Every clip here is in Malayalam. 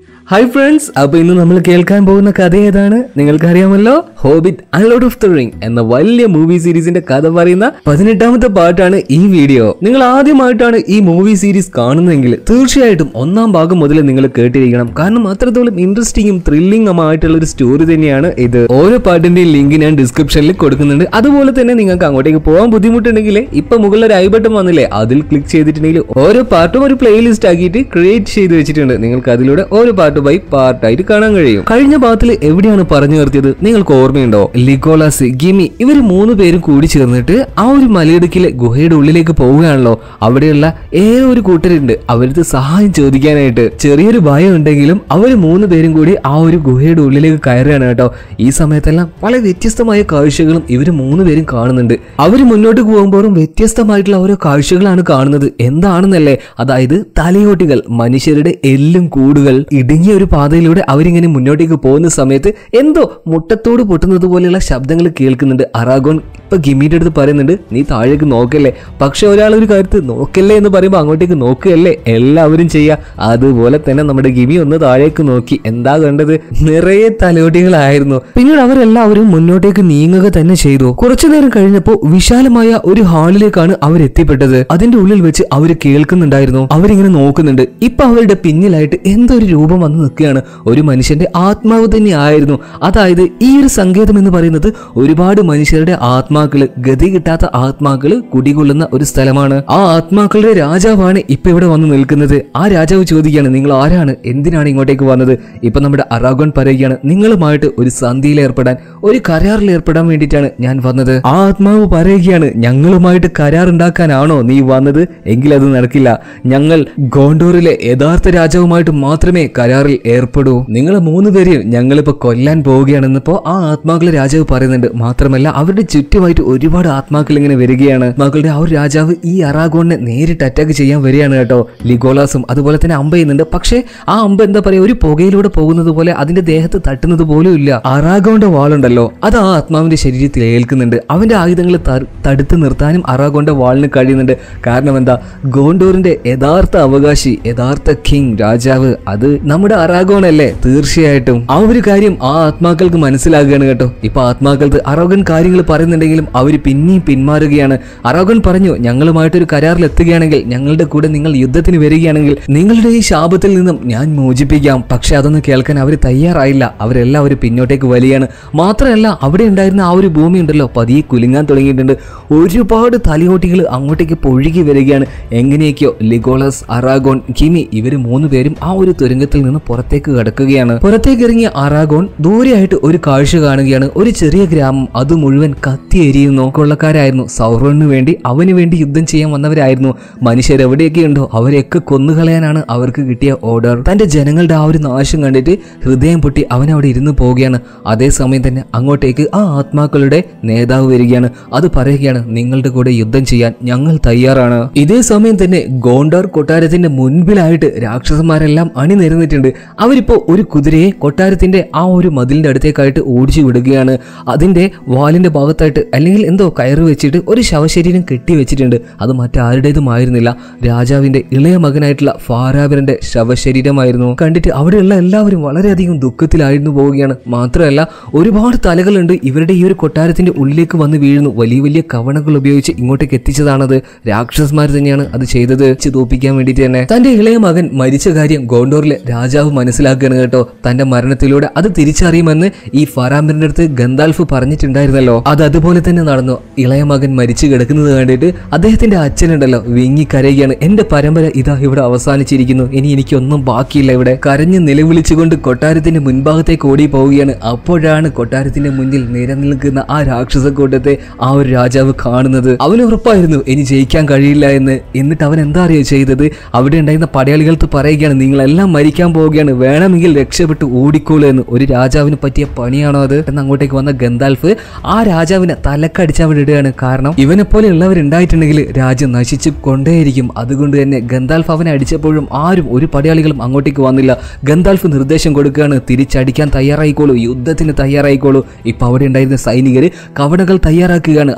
ഹായ് ഫ്രണ്ട്സ് അപ്പൊ ഇന്ന് നമ്മൾ കേൾക്കാൻ പോകുന്ന കഥ ഏതാണ് നിങ്ങൾക്കറിയാമല്ലോ Hobbit and Lord of the ring എന്ന വലിയ മൂവി സീരീസിന്റെ കഥ പറയുന്ന പതിനെട്ടാമത്തെ പാർട്ടാണ് ഈ വീഡിയോ നിങ്ങൾ ആദ്യമായിട്ടാണ് ഈ മൂവി സീരീസ് കാണുന്നതെങ്കിൽ തീർച്ചയായിട്ടും ഒന്നാം ഭാഗം മുതൽ നിങ്ങൾ കേട്ടിരിക്കണം കാരണം അത്രത്തോളം ഇൻട്രസ്റ്റിംഗും ത്രില്ലിംഗും ആയിട്ടുള്ള ഒരു സ്റ്റോറി തന്നെയാണ് ഇത് ഓരോ പാട്ടിന്റെയും ലിങ്ക് ഞാൻ ഡിസ്ക്രിപ്ഷനിൽ കൊടുക്കുന്നുണ്ട് അതുപോലെ തന്നെ നിങ്ങൾക്ക് അങ്ങോട്ടേക്ക് പോകാൻ ബുദ്ധിമുട്ടുണ്ടെങ്കിൽ ഇപ്പൊ മുകളിൽ ഒരു ഐ ബട്ടൺ വന്നില്ലേ അതിൽ ക്ലിക്ക് ചെയ്തിട്ടുണ്ടെങ്കിൽ ഓരോ പാർട്ടും ഒരു പ്ലേലിസ്റ്റ് ആക്കിയിട്ട് ക്രിയേറ്റ് ചെയ്ത് വെച്ചിട്ടുണ്ട് നിങ്ങൾക്ക് അതിലൂടെ ഓരോ പാർട്ട് ബൈ പാർട്ടായിട്ട് കാണാൻ കഴിയും കഴിഞ്ഞ ഭാഗത്തിൽ എവിടെയാണ് പറഞ്ഞു നിർത്തിയത് നിങ്ങൾക്ക് ഓർമ്മയുണ്ടോ ലിഗോളാസ് ഗിമി ഇവർ മൂന്ന് പേരും കൂടി ചേർന്നിട്ട് ആ ഒരു മലയിടുക്കിലെ ഗുഹയുടെ ഉള്ളിലേക്ക് പോവുകയാണല്ലോ അവിടെയുള്ള ഏറെ ഒരു കൂട്ടരുണ്ട് അവർക്ക് സഹായം ചോദിക്കാനായിട്ട് ചെറിയൊരു ഭയം ഉണ്ടെങ്കിലും അവർ മൂന്ന് പേരും കൂടി ആ ഒരു ഗുഹയുടെ ഉള്ളിലേക്ക് കയറുകയാണ് കേട്ടോ ഈ സമയത്തെല്ലാം പല വ്യത്യസ്തമായ കാഴ്ചകളും ഇവർ മൂന്ന് പേരും കാണുന്നുണ്ട് അവർ മുന്നോട്ട് പോകുമ്പോഴും വ്യത്യസ്തമായിട്ടുള്ള ഓരോ കാഴ്ചകളാണ് കാണുന്നത് എന്താണെന്നല്ലേ അതായത് തലയോട്ടികൾ മനുഷ്യരുടെ എല്ലും കൂടുകൾ ഇടുങ്ങിയ ഒരു പാതയിലൂടെ അവരിങ്ങനെ മുന്നോട്ടേക്ക് പോകുന്ന സമയത്ത് എന്തോ മുട്ടത്തോട് പൊട്ടുന്നത് പോലെയുള്ള ശബ്ദങ്ങൾ കേൾക്കുന്നുണ്ട് അറാഗോൺ ഇപ്പൊ ഗിമിയുടെ അടുത്ത് പറയുന്നുണ്ട് നീ താഴേക്ക് നോക്കല്ലേ പക്ഷെ ഒരാൾ ഒരു കാര്യത്ത് നോക്കല്ലേ എന്ന് പറയുമ്പോൾ അങ്ങോട്ടേക്ക് നോക്കുകയല്ലേ എല്ലാവരും ചെയ്യുക അതുപോലെ തന്നെ നമ്മുടെ ഗിമി ഒന്ന് താഴേക്ക് നോക്കി എന്താ കണ്ടത് നിറയെ തലയോട്ടികളായിരുന്നു പിന്നീട് അവരെല്ലാവരും മുന്നോട്ടേക്ക് നീങ്ങുക തന്നെ ചെയ്തു കുറച്ചു നേരം കഴിഞ്ഞപ്പോൾ വിശാലമായ ഒരു ഹാളിലേക്കാണ് അവർ എത്തിപ്പെട്ടത് അതിന്റെ ഉള്ളിൽ വെച്ച് അവർ കേൾക്കുന്നുണ്ടായിരുന്നു അവരിങ്ങനെ നോക്കുന്നുണ്ട് ഇപ്പൊ അവരുടെ പിന്നിലായിട്ട് എന്തോ ഒരു രൂപം വന്ന് നിൽക്കുകയാണ് ഒരു മനുഷ്യന്റെ ആത്മാവ് തന്നെ ആയിരുന്നു അതായത് ഈ ഒരു സങ്കേതം എന്ന് പറയുന്നത് ഒരുപാട് മനുഷ്യരുടെ ആത്മാക്കള് ഗതി കിട്ടാത്ത ആത്മാക്കള് കുടികൊള്ളുന്ന ഒരു സ്ഥലമാണ് ആ ആത്മാക്കളുടെ രാജാവാണ് ഇപ്പൊ ഇവിടെ വന്ന് നിൽക്കുന്നത് ആ രാജാവ് ചോദിക്കുകയാണ് നിങ്ങൾ ആരാണ് എന്തിനാണ് ഇങ്ങോട്ടേക്ക് വന്നത് ഇപ്പൊ നമ്മുടെ അറാഗോൺ പറയുകയാണ് നിങ്ങളുമായിട്ട് ഒരു സന്ധിയിൽ ഏർപ്പെടാൻ ഒരു കരാറിൽ ഏർപ്പെടാൻ വേണ്ടിയിട്ടാണ് ഞാൻ വന്നത് ആ ആത്മാവ് പറയുകയാണ് ഞങ്ങളുമായിട്ട് കരാർ ഉണ്ടാക്കാനാണോ നീ വന്നത് എങ്കിൽ അത് നടക്കില്ല ഞങ്ങൾ ഗോണ്ടൂറിലെ യഥാർത്ഥ രാജാവുമായിട്ട് മാത്രമേ കരാറിൽ ഏർപ്പെടൂ നിങ്ങൾ മൂന്ന് പേരെയും ഞങ്ങളിപ്പോ കൊല്ലാൻ പോവുകയാണെന്നിപ്പോ ആ ആത്മാക്കളെ രാജാവ് പറയുന്നുണ്ട് മാത്രമല്ല അവരുടെ ചുറ്റുമായിട്ട് ഒരുപാട് ആത്മാക്കൾ ഇങ്ങനെ വരികയാണ് ആത്മാക്കളുടെ ആ ഒരു രാജാവ് ഈ അറാഗോണിനെ നേരിട്ട് അറ്റാക്ക് ചെയ്യാൻ വരികയാണ് കേട്ടോ ലിഗോളാസും അതുപോലെ തന്നെ അമ്പ ചെയ്യുന്നുണ്ട് പക്ഷേ ആ അമ്പ എന്താ പറയാ ഒരു പുകയിലൂടെ പോകുന്നത് പോലെ അതിന്റെ ദേഹത്ത് തട്ടുന്നത് പോലും ഇല്ല അറാഗോന്റെ വാളുണ്ടല്ലോ അത് ആ ആത്മാവിന്റെ ശരീരത്തിൽ ഏൽക്കുന്നുണ്ട് അവന്റെ ആയുധങ്ങൾ ത- തടുത്ത് നിർത്താനും അറാഗോന്റെ വാളിന് കഴിയുന്നുണ്ട് കാരണം എന്താ ഗോണ്ടൂറിന്റെ യഥാർത്ഥ അവകാശി യഥാർത്ഥ കിങ് രാജാവ് അത് നമ്മുടെ അറാഗോൺ അല്ലേ തീർച്ചയായിട്ടും ആ ഒരു കാര്യം ആ ആത്മാക്കൾക്ക് മനസ്സിലാകുകയാണ് കേട്ടോ ഇപ്പൊ ആത്മാക്കൾക്ക് അറോഗൻ കാര്യങ്ങൾ പറയുന്നുണ്ടെങ്കിലും അവർ പിന്നെയും പിന്മാറുകയാണ് അറോഗൻ പറഞ്ഞു ഞങ്ങളുമായിട്ടൊരു കരാറിൽ എത്തുകയാണെങ്കിൽ ഞങ്ങളുടെ കൂടെ നിങ്ങൾ യുദ്ധത്തിന് വരികയാണെങ്കിൽ നിങ്ങളുടെ ഈ ശാപത്തിൽ നിന്നും ഞാൻ മോചിപ്പിക്കാം പക്ഷെ അതൊന്നും കേൾക്കാൻ അവർ തയ്യാറായില്ല അവരെല്ലാവരും പിന്നോട്ടേക്ക് വലിയാണ് മാത്രമല്ല അവിടെ ഉണ്ടായിരുന്ന ആ ഒരു ഭൂമി ഉണ്ടല്ലോ പതിയെ കുലുങ്ങാൻ തുടങ്ങിയിട്ടുണ്ട് ഒരുപാട് തലയോട്ടികൾ അങ്ങോട്ടേക്ക് പൊഴുകി വരികയാണ് എങ്ങനെയൊക്കെയോ ലിഗോളസ് അറാഗോൺ കിമി ഇവർ മൂന്ന് പേരും ആ ഒരു തുരങ്കത്തിൽ നിന്ന് പുറത്തേക്ക് കടക്കുകയാണ് പുറത്തേക്ക് ഇറങ്ങിയ അറാഗോൺ ദൂരെയായിട്ട് ഒരു കാഴ്ച കാണുകയാണ് ഒരു ചെറിയ ഗ്രാമം അത് മുഴുവൻ കത്തി എരിയുന്നു കൊള്ളക്കാരായിരുന്നു സൗറോണിന് വേണ്ടി അവന് വേണ്ടി യുദ്ധം ചെയ്യാൻ വന്നവരായിരുന്നു മനുഷ്യരെവിടെയൊക്കെ ഉണ്ടോ അവരെയൊക്കെ കൊന്നുകളയാനാണ് അവർക്ക് കിട്ടിയ ഓർഡർ തന്റെ ജനങ്ങളുടെ ആ ഒരു നാശം കണ്ടിട്ട് ഹൃദയം പൊട്ടി അവൻ അവിടെ ഇരുന്ന് പോവുകയാണ് അതേസമയം തന്നെ അങ്ങോട്ടേക്ക് ആ ആത്മാക്കളുടെ നേതാവ് വരികയാണ് അത് പറയുകയാണ് നിങ്ങളുടെ കൂടെ യുദ്ധം ചെയ്യാൻ ഞങ്ങൾ തയ്യാറാണ് ഇതേ സമയം തന്നെ ഗോണ്ടാർ കൊട്ടാരത്തിന്റെ മുൻപിലായിട്ട് രാക്ഷസന്മാരെല്ലാം അണിനിരന്നിട്ടുണ്ട് അവരിപ്പോ ഒരു കുതിരയെ കൊട്ടാരത്തിന്റെ ആ ഒരു മതിലിന്റെ അടുത്തേക്കായിട്ട് ഓടിച്ചു വിടുകയാണ് അതിന്റെ വാലിന്റെ ഭാഗത്തായിട്ട് അല്ലെങ്കിൽ എന്തോ കയറ് വെച്ചിട്ട് ഒരു ശവശരീരം കെട്ടി വെച്ചിട്ടുണ്ട് അത് മറ്റാരുടേതുമായിരുന്നില്ല രാജാവിന്റെ ഇളയ മകനായിട്ടുള്ള ഫാരാബിറിന്റെ ശവശരീരമായിരുന്നു കണ്ടിട്ട് അവിടെയുള്ള എല്ലാവരും വളരെയധികം ദുഃഖത്തിലായിരുന്നു പോവുകയാണ് മാത്രമല്ല ഒരുപാട് തലകളുണ്ട് ഇവരുടെ ഈ ഒരു കൊട്ടാരത്തിന്റെ ഉള്ളിലേക്ക് വന്ന് വീഴുന്നു വലിയ വലിയ കവണകൾ ഉപയോഗിച്ച് ഇങ്ങോട്ടേക്ക് എത്തിച്ചതാണത് രാക്ഷസന്മാർ തന്നെയാണ് അത് ചെയ്തത് വെച്ച് തോപ്പിക്കാൻ വേണ്ടിയിട്ട് തന്നെ തന്റെ ഇളയ മകൻ മരിച്ച കാര്യം ഗോണ്ടോറിലെ രാജാവ് മനസ്സിലാക്കുകയാണ് കേട്ടോ തന്റെ മരണത്തിലൂടെ അത് തിരിച്ചറിയുമെന്ന് ഈ ഫറാമിറിന്റെ അടുത്ത് ഗന്താൽഫ് പറഞ്ഞിട്ടുണ്ടായിരുന്നല്ലോ അത് അതുപോലെ തന്നെ നടന്നു ഇളയ മകൻ മരിച്ചു കിടക്കുന്നത് കണ്ടിട്ട് അദ്ദേഹത്തിന്റെ അച്ഛനുണ്ടല്ലോ വിങ്ങി കരയുകയാണ് എന്റെ പരമ്പര ഇതാ ഇവിടെ അവസാനിച്ചിരിക്കുന്നു ഇനി എനിക്കൊന്നും ബാക്കിയില്ല ഇവിടെ കരഞ്ഞ് നിലവിളിച്ചുകൊണ്ട് കൊട്ടാരത്തിന്റെ മുൻഭാഗത്തേക്ക് ഓടി പോവുകയാണ് അപ്പോഴാണ് കൊട്ടാരത്തിന്റെ മുന്നിൽ നിലനിൽക്കുന്ന ആ രാക്ഷസ കൂട്ടത്തെ ആ ഒരു രാജാവ് കാണുന്നത് അവന് ഉറപ്പായിരുന്നു ഇനി ജയിക്കാൻ കഴിയില്ല എന്ന് എന്നിട്ട് അവൻ എന്താ അറിയോ ചെയ്തത് അവിടെ ഉണ്ടായിരുന്ന പടയാളികൾക്ക് പറയുകയാണ് നിങ്ങളെല്ലാം മരിക്കാൻ പോവുകയാണ് വേണമെങ്കിൽ രക്ഷപ്പെട്ട് ഓടിക്കോളൂ എന്ന് ഒരു രാജാവിന് പറ്റിയ പണിയാണോ അത് എന്ന് അങ്ങോട്ടേക്ക് വന്ന ഗന്താൽഫ് ആ രാജാവിനെ തലക്കടിച്ച് അവിടെ ഇടുകയാണ് കാരണം ഇവനെ പോലെ ഉള്ളവരുണ്ടായിട്ടുണ്ടെങ്കിൽ രാജ്യം നശിച്ചു കൊണ്ടേയിരിക്കും അതുകൊണ്ട് തന്നെ ഗന്താൽഫ് അവനെ അടിച്ചപ്പോഴും ആരും ഒരു പടയാളികളും അങ്ങോട്ടേക്ക് വന്നില്ല ഗന്താൽഫ് നിർദ്ദേശം കൊടുക്കുകയാണ് തിരിച്ചടിക്കാൻ തയ്യാറായിക്കോളൂ യുദ്ധത്തിന് തയ്യാറായിക്കോളൂ ഇപ്പൊ അവിടെ ഉണ്ടായിരുന്ന സൈനികർ കവണകൾ തയ്യാറാക്കുകയാണ് അവർ തിരിച്ചു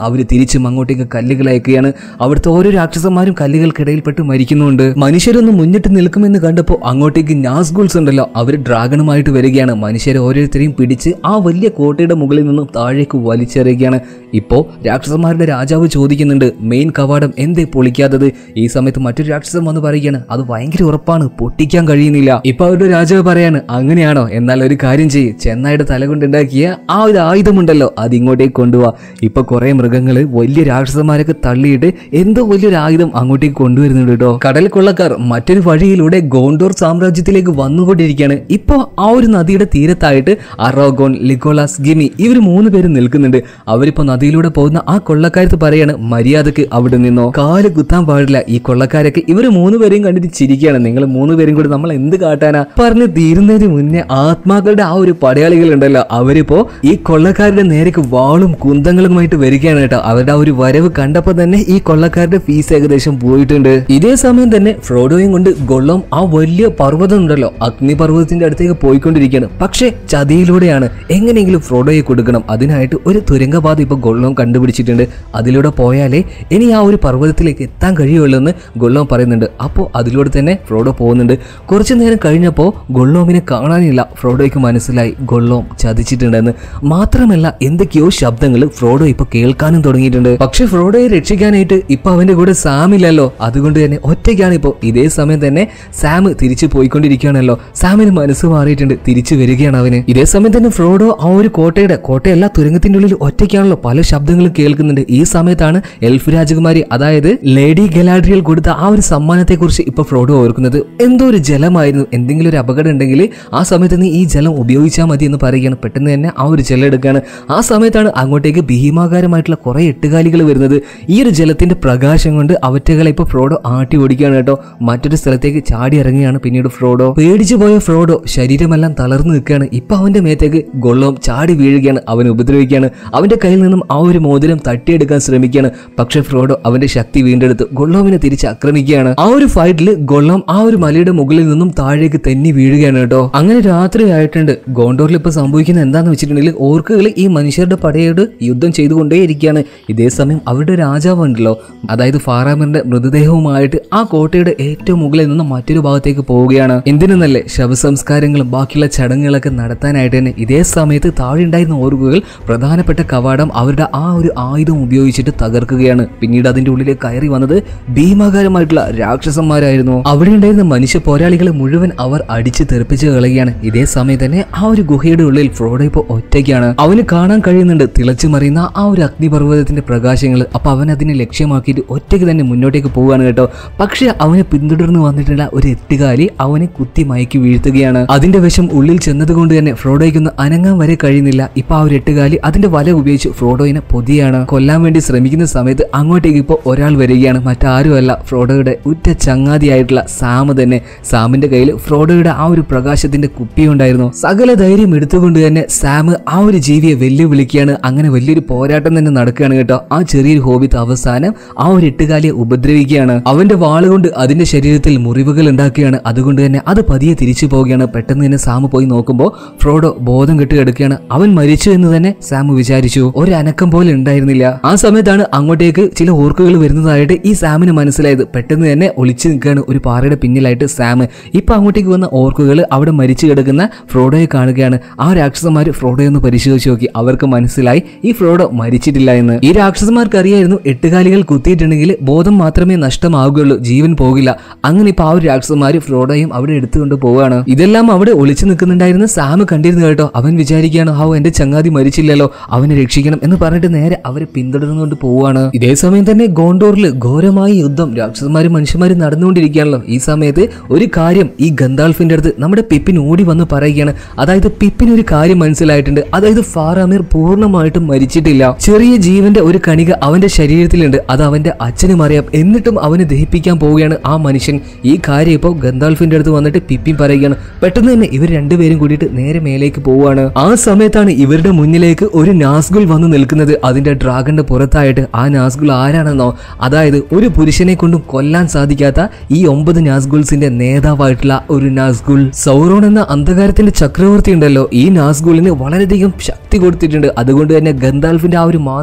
തിരിച്ചും അങ്ങോട്ടേക്ക് കല്ലുകൾ അയക്കുകയാണ് അവിടുത്തെ ഓരോ രാക്ഷസന്മാരും കല്ലുകൾക്കിടയിൽപ്പെട്ട് മരിക്കുന്നുണ്ട് മനുഷ്യരൊന്ന് മുന്നിട്ട് നിൽക്കുമെന്ന് കണ്ടപ്പോൾ അങ്ങോട്ടേക്ക് നാസ്ഗുൾസ് ഉണ്ടല്ലോ അവർ ഡ്രാഗണുമായിട്ട് വരികയാണ് മനുഷ്യരെ ഓരോരുത്തരെയും പിടിച്ച് ആ വലിയ കോട്ടയുടെ മുകളിൽ നിന്നും താഴേക്ക് വലിച്ചെറിയുകയാണ് ഇപ്പോൾ രാക്ഷസന്മാരുടെ രാജാവ് ചോദിക്കുന്നുണ്ട് മെയിൻ കവാടം എന്തേ പൊളിക്കാത്തത് ഈ സമയത്ത് മറ്റൊരു രാക്ഷസൻ വന്ന് പറയുകയാണ് അത് ഭയങ്കര ഉറപ്പാണ് പൊട്ടിക്കാൻ കഴിയുന്നില്ല ഇപ്പൊ അവരുടെ രാജാവ് പറയാണ് അങ്ങനെയാണോ എന്നാൽ ഒരു കാര്യം ചെയ്യ് ചെന്നായുടെ തല കൊണ്ടുണ്ടാക്കിയ ആ ഒരു ആയുധമുണ്ടല്ലോ അത് ഇങ്ങോട്ടേക്ക് കൊണ്ടുപോവാ ഇപ്പൊ കുറെ മൃഗങ്ങള് വലിയ രാക്ഷസന്മാരൊക്കെ തള്ളിയിട്ട് എന്തോ വലിയൊരു ആയുധം അങ്ങോട്ടേക്ക് കൊണ്ടുവരുന്നുണ്ട് കേട്ടോ കടൽ കൊള്ളക്കാർ മറ്റൊരു വഴിയിലൂടെ ഗോണ്ടോർ സാമ്രാജ്യത്തിലേക്ക് വന്നുകൊണ്ടിരിക്കുകയാണ് ഇപ്പൊ ആ ഒരു നദിയുടെ തീരത്തായിട്ട് അറോഗോൺ ലിഗോളാസ് ഗിമി ഇവർ മൂന്ന് പേര് നിൽക്കുന്നുണ്ട് അവരിപ്പോ നദിയിലൂടെ പോകുന്ന ആ കൊള്ളക്കാരത്ത് പറയാണ് മര്യാദക്ക് അവിടെ നിന്നോ കാല് കുത്താൻ പാടില്ല ഈ കൊള്ളക്കാരൊക്കെ ഇവർ മൂന്ന് പേരെയും കണ്ടിട്ട് ചിരിക്കുകയാണ് നിങ്ങൾ മൂന്ന് പേരും കൂടി നമ്മൾ എന്ത് കാട്ടാനാ പറഞ്ഞ് തീരുന്നതിന് മുന്നേ ആത്മാക്കളുടെ ആ ഒരു പടയാളികൾ ഉണ്ടല്ലോ അവരിപ്പോ ഈ കൊള്ളക്കാരുടെ നേരേക്ക് വാളും കുന്തങ്ങളുമായിട്ട് വരികയാണ് കേട്ടോ അവരുടെ ആ ഒരു വരവ് കണ്ടപ്പോ തന്നെ ഈ കൊള്ളക്കാരുടെ ഫീസ് ഏകദേശം പോയിട്ടുണ്ട് ഇതേ സമയം തന്നെ ഫ്രോഡോയും കൊണ്ട് ഗൊള്ളം ആ വലിയ പർവ്വതം ഉണ്ടല്ലോ അഗ്നിപർവ്വതത്തിന്റെ അടുത്തേക്ക് പോയിക്കൊണ്ടിരിക്കുകയാണ് പക്ഷേ ചതിയിലൂടെയാണ് എങ്ങനെയെങ്കിലും ഫ്രോഡോയെ കൊടുക്കണം അതിനായിട്ട് ഒരു തുരങ്കപാത ഇപ്പൊ ഗൊള്ളം കണ്ടുപിടിച്ചിട്ടുണ്ട് അതിലൂടെ പോയാലേ ഇനി ആ ഒരു പർവ്വതത്തിലേക്ക് എത്താൻ കഴിയുള്ളൂ എന്ന് ഗൊള്ളം പറയുന്നുണ്ട് അപ്പോൾ അതിലൂടെ തന്നെ ഫ്രോഡോ പോകുന്നുണ്ട് കുറച്ചു നേരം കഴിഞ്ഞപ്പോൾ ഗൊള്ളോമിനെ കാണാനില്ല ഫ്രോഡോയ്ക്ക് മനസ്സിലായി ഗൊള്ളോം ചതിച്ചിട്ടുണ്ടെന്ന് മാത്രമല്ല എന്തൊക്കെയോ ശബ്ദങ്ങൾ ഫ്രോഡോ ഇപ്പൊ കേൾക്കാനും തുടങ്ങിയിട്ടുണ്ട് പക്ഷെ ഫ്രോഡോയെ രക്ഷിക്കാനായിട്ട് ഇപ്പൊ അവന്റെ കൂടെ സാം ഇല്ലല്ലോ അതുകൊണ്ട് തന്നെ ഒറ്റയ്ക്കാണ് ഇപ്പോൾ ഇതേ സമയം തന്നെ സാം തിരിച്ചു പോയിക്കൊണ്ടിരിക്കുകയാണല്ലോ സാമിന് മനസ്സ് മാറിയിട്ടുണ്ട് തിരിച്ചു വരികയാണ് അവന് ഇതേ സമയം തന്നെ ഫ്രോഡോ ആ ഒരു കോട്ടയുടെ കോട്ടയല്ല തുരങ്കത്തിന്റെ ഉള്ളിൽ ഒറ്റയ്ക്കാണല്ലോ പല ശബ്ദങ്ങളും കേൾക്കുന്നുണ്ട് ഈ സമയത്താണ് എൽഫ് രാജകുമാരി അതായത് ലേഡി ഗലാഡ്രിയൽ കൊടുത്ത ആ ഒരു സമ്മാനത്തെ കുറിച്ച് ഇപ്പൊ ഫ്രോഡോ ഓർക്കുന്നത് എന്തോ ഒരു ജലമായിരുന്നു എന്തെങ്കിലും ഒരു അപകടം ഉണ്ടെങ്കിൽ ആ സമയത്ത് നീ ഈ ജലം ഉപയോഗിച്ചാൽ മതി എന്ന് പറയുകയാണ് പെട്ടെന്ന് തന്നെ ആ ഒരു ജലം എടുക്കുകയാണ് ആ സമയത്താണ് അങ്ങോട്ടേക്ക് ഭീമാകാരമായിട്ടുള്ള കുറെ എട്ടുകാലികൾ വരുന്നത് ഈ ഒരു ജലത്തിന്റെ പ്രകാശം കൊണ്ട് അവറ്റകളെ ഇപ്പൊ ഫ്രോഡോ ആട്ടി ഓടിക്കുകയാണ് കേട്ടോ മറ്റൊരു സ്ഥലത്തേക്ക് ചാടി ഇറങ്ങുകയാണ് പിന്നീട് ഫ്രോഡോ പേടിച്ചു പോയ ഫ്രോഡോ ശരീരമെല്ലാം തളർന്നു നിൽക്കുകയാണ് ഇപ്പൊ അവന്റെ മേത്തേക്ക് ഗൊള്ളോം ചാടി വീഴുകയാണ് അവൻ ഉപദ്രവിക്കുകയാണ് അവന്റെ കയ്യിൽ നിന്നും ആ ഒരു മോതിരം തട്ടിയെടുക്കാൻ ശ്രമിക്കുകയാണ് പക്ഷെ ഫ്രോഡോ അവന്റെ ശക്തി വീണ്ടെടുത്ത് ഗൊള്ളോമിനെ തിരിച്ച് ആക്രമിക്കുകയാണ് ആ ഒരു ഫൈറ്റിൽ ഗൊള്ളോം ആ ഒരു മലയുടെ മുകളിൽ നിന്നും താഴേക്ക് തെന്നി വീഴുകയാണ് കേട്ടോ അങ്ങനെ രാത്രി ആയിട്ടുണ്ട് ഗോണ്ടോറിൽ ഇപ്പൊ സംഭവിക്കുന്നത് എന്താന്ന് വെച്ചിട്ടുണ്ടെങ്കിൽ ഓർക്കുകൾ ഈ മനുഷ്യരുടെ പടയോട് യുദ്ധം ചെയ്തുകൊണ്ടേയിരിക്കുകയാണ് ഇതേ സമയം അവരുടെ രാജാവ് ഉണ്ടല്ലോ അതായത് ഫാറാമിറിന്റെ മൃതദേഹവുമായിട്ട് ആ കോട്ടയുടെ ഏറ്റവും മുകളിൽ നിന്ന് മറ്റൊരു ഭാഗത്തേക്ക് പോവുകയാണ് എന്തിനെന്നല്ലേ ശവസംസ്കാരങ്ങളും ബാക്കിയുള്ള ചടങ്ങുകളൊക്കെ നടത്താനായിട്ട് തന്നെ ഇതേ സമയത്ത് താഴെ ഉണ്ടായിരുന്ന ഓർക്കുകൾ പ്രധാനപ്പെട്ട കവാടം അവരുടെ ആ ഒരു ആയുധം ഉപയോഗിച്ചിട്ട് തകർക്കുകയാണ് പിന്നീട് അതിന്റെ ഉള്ളിലേക്ക് കയറി വന്നത് ഭീമാകാരമായിട്ടുള്ള രാക്ഷസന്മാരായിരുന്നു അവിടെ ഉണ്ടായിരുന്ന മനുഷ്യ പോരാളികളെ മുഴുവൻ അവർ അടിച്ച് തെറിപ്പിച്ച് കളയുകയാണ് ഇതേ സമയം തന്നെ ആ ഒരു ഗുഹയുടെ ഉള്ളിൽ ഫ്രോഡോ ഇപ്പോൾ ഒറ്റയ്ക്കാണ് അവന് കാണാൻ കഴിയുന്നുണ്ട് തിളച്ചു മറിയുന്ന ആ ഒരു അഗ്നിപർവ്വതത്തിന്റെ പ്രകാശങ്ങൾ അപ്പൊ അവൻ അതിനെ ലക്ഷ്യമാക്കിയിട്ട് ഒറ്റയ്ക്ക് തന്നെ മുന്നോട്ടേക്ക് പോവുകയാണ് കേട്ടോ പക്ഷെ അവനെ പിന്തുടർന്ന് വന്നിട്ടുള്ള ഒരു എട്ടുകാലി അവനെ കുത്തി മയക്കി വീഴ്ത്തുകയാണ് അതിന്റെ വശം ഉള്ളിൽ ചെന്നതുകൊണ്ട് തന്നെ ഫ്രോഡോയ്ക്കൊന്ന് അനങ്ങാൻ വരെ കഴിയുന്നില്ല ഇപ്പൊ ആ ഒരു എട്ടുകാലി അതിന്റെ വല ഉപയോഗിച്ച് ഫ്രോഡോയിനെ പൊതിയാണ് കൊല്ലാൻ വേണ്ടി ശ്രമിക്കുന്ന സമയത്ത് അങ്ങോട്ടേക്ക് ഇപ്പോൾ ഒരാൾ വരികയാണ് മറ്റാരുമല്ല ഫ്രോഡോയുടെ ഉറ്റ ചങ്ങാതിയായിട്ടുള്ള സാം തന്നെ സാമിന്റെ കയ്യിൽ ഫ്രോഡോയുടെ ആ ഒരു പ്രകാശത്തിന്റെ കുപ്പി ഉണ്ടായിരുന്നു സകല ധൈര്യം എടുത്തുകൊണ്ട് തന്നെ സാം ആ ഒരു ജീവിയെ വെല്ലുവിളിക്കുകയാണ് അങ്ങനെ വലിയൊരു പോരാട്ടം തന്നെ നടക്കുകയാണ് കേട്ടോ ആ ചെറിയൊരു ഹോബിത്ത് അവസാനം ആ ഒരു എട്ടുകാലിയെ ഉപദ്രവിക്കുകയാണ് അവന്റെ വാളുകൊണ്ട് അതിന്റെ ശരീരത്തിൽ മുറിവുകൾ ഉണ്ടാക്കുകയാണ് അതുകൊണ്ട് തന്നെ അത് പതിയെ തിരിച്ചു പോവുകയാണ് പെട്ടെന്ന് തന്നെ സാം പോയി നോക്കുമ്പോൾ ഫ്രോഡോ ബോധം കെട്ട് കിടക്കുകയാണ് അവൻ മരിച്ചു എന്ന് തന്നെ സാം വിചാരിച്ചു ഒരു അനക്കം പോലെ ഉണ്ടായിരുന്നില്ല ആ സമയത്താണ് അങ്ങോട്ടേക്ക് ചില ഓർക്കുകൾ വരുന്നതായിട്ട് ഈ സാമിന് മനസ്സിലായത് പെട്ടെന്ന് തന്നെ ഒളിച്ചു നിൽക്കുകയാണ് ഒരു പാറയുടെ പിന്നിലായിട്ട് സാം ഇപ്പൊ അങ്ങോട്ടേക്ക് വന്ന ഓർക്കുകൾ അവിടെ മരിച്ചു കിടക്കുന്ന ഫ്രോഡോയെ കാണുകയാണ് ആ രാക്ഷസന്മാർ ഫ്രോഡോയെ ഒന്ന് പരിശോധിച്ച് നോക്കി അവർക്ക് മനസ്സിലായി ഈ ഫ്രോഡോ മരിച്ചിട്ടില്ല എന്ന് ഈ രാക്ഷസന്മാർക്ക് അറിയായിരുന്നു എട്ടുകാലികൾ കുത്തിയിട്ടുണ്ടെങ്കിൽ ബോധം മാത്രമേ നഷ്ടമാവുകയുള്ളൂ ജീവൻ പോകില്ല അങ്ങനെ ഇപ്പൊ ആ ഒരു രാക്ഷസന്മാർ ഫ്രോഡോയും അവിടെ എടുത്തുകൊണ്ട് പോവുകയാണ് ഇതെല്ലാം അവിടെ ഒളിച്ചു നിൽക്കുന്നുണ്ടായിരുന്ന സാം കണ്ടിരുന്നു കേട്ടോ അവൻ വിചാരിക്കുകയാണ് ഹാവ് എന്റെ ചങ്ങാതി മരിച്ചില്ലല്ലോ അവനെ രക്ഷിക്കണം എന്ന് പറഞ്ഞിട്ട് നേരെ അവരെ പിന്തുടർന്നുകൊണ്ട് പോവുകയാണ് ഇതേ സമയം തന്നെ ഗോണ്ടോറിൽ ഘോരമായ യുദ്ധം രാക്ഷസന്മാരും മനുഷ്യന്മാരും നടന്നുകൊണ്ടിരിക്കുകയാണല്ലോ ഈ സമയത്ത് ഒരു കാര്യം ഈ ഗന്താൾഫിന്റെ അടുത്ത് നമ്മുടെ പിപ്പിൻ ഓടി വന്ന് പറയുകയാണ് അതായത് പിപ്പിന് ഒരു കാര്യം മനസ്സിലായിട്ടുണ്ട് അതായത് ഫാറാമീർ പൂർണ്ണമായിട്ടും മരിച്ചിട്ടില്ല ചെറിയ ജീവന്റെ ഒരു കണിക അവന്റെ ശരീരത്തിലുണ്ട് അത് അവന്റെ അച്ഛനും അറിയാം എന്നിട്ടും അവനെ ദഹിപ്പിക്കാൻ പോവുകയാണ് ആ മനുഷ്യൻ ഈ കാര്യം ഇപ്പോൾ ഗന്താൾഫിന്റെ അടുത്ത് വന്നിട്ട് പിപ്പിൻ പറയുകയാണ് പെട്ടെന്ന് തന്നെ ഇവർ രണ്ടുപേരും കൂടിയിട്ട് നേരെ മേലേക്ക് പോവുകയാണ് ആ സമയത്താണ് ഇവരുടെ മുന്നിലേക്ക് ഒരു നാസ്ഗുൽ വന്ന് നിൽക്കുന്നത് അതിന്റെ ഡ്രാഗന്റെ പുറത്തായിട്ട് ആ നാസ്ഗുൽ ആരാണെന്നോ അതായത് ഒരു പുരുഷനെ കൊണ്ടും കൊല്ലാൻ സാധിക്കാത്ത ഈ ഒമ്പത് നാസ്ഗുൾസിന്റെ നേതാവായിട്ടുള്ള ഒരു നാസ്ഗുൾ സൗറോൺ എന്ന അന്ധകാരത്തിന്റെ ചക്രവർത്തി ഉണ്ടല്ലോ ഈ നാസ്ഗുളിന് വളരെയധികം ശക്തി കൊടുത്തിട്ടുണ്ട് അതുകൊണ്ട് തന്നെ ഗന്താൽഫിന്റെ ആ ഒരു മാന്ത്രിക വടി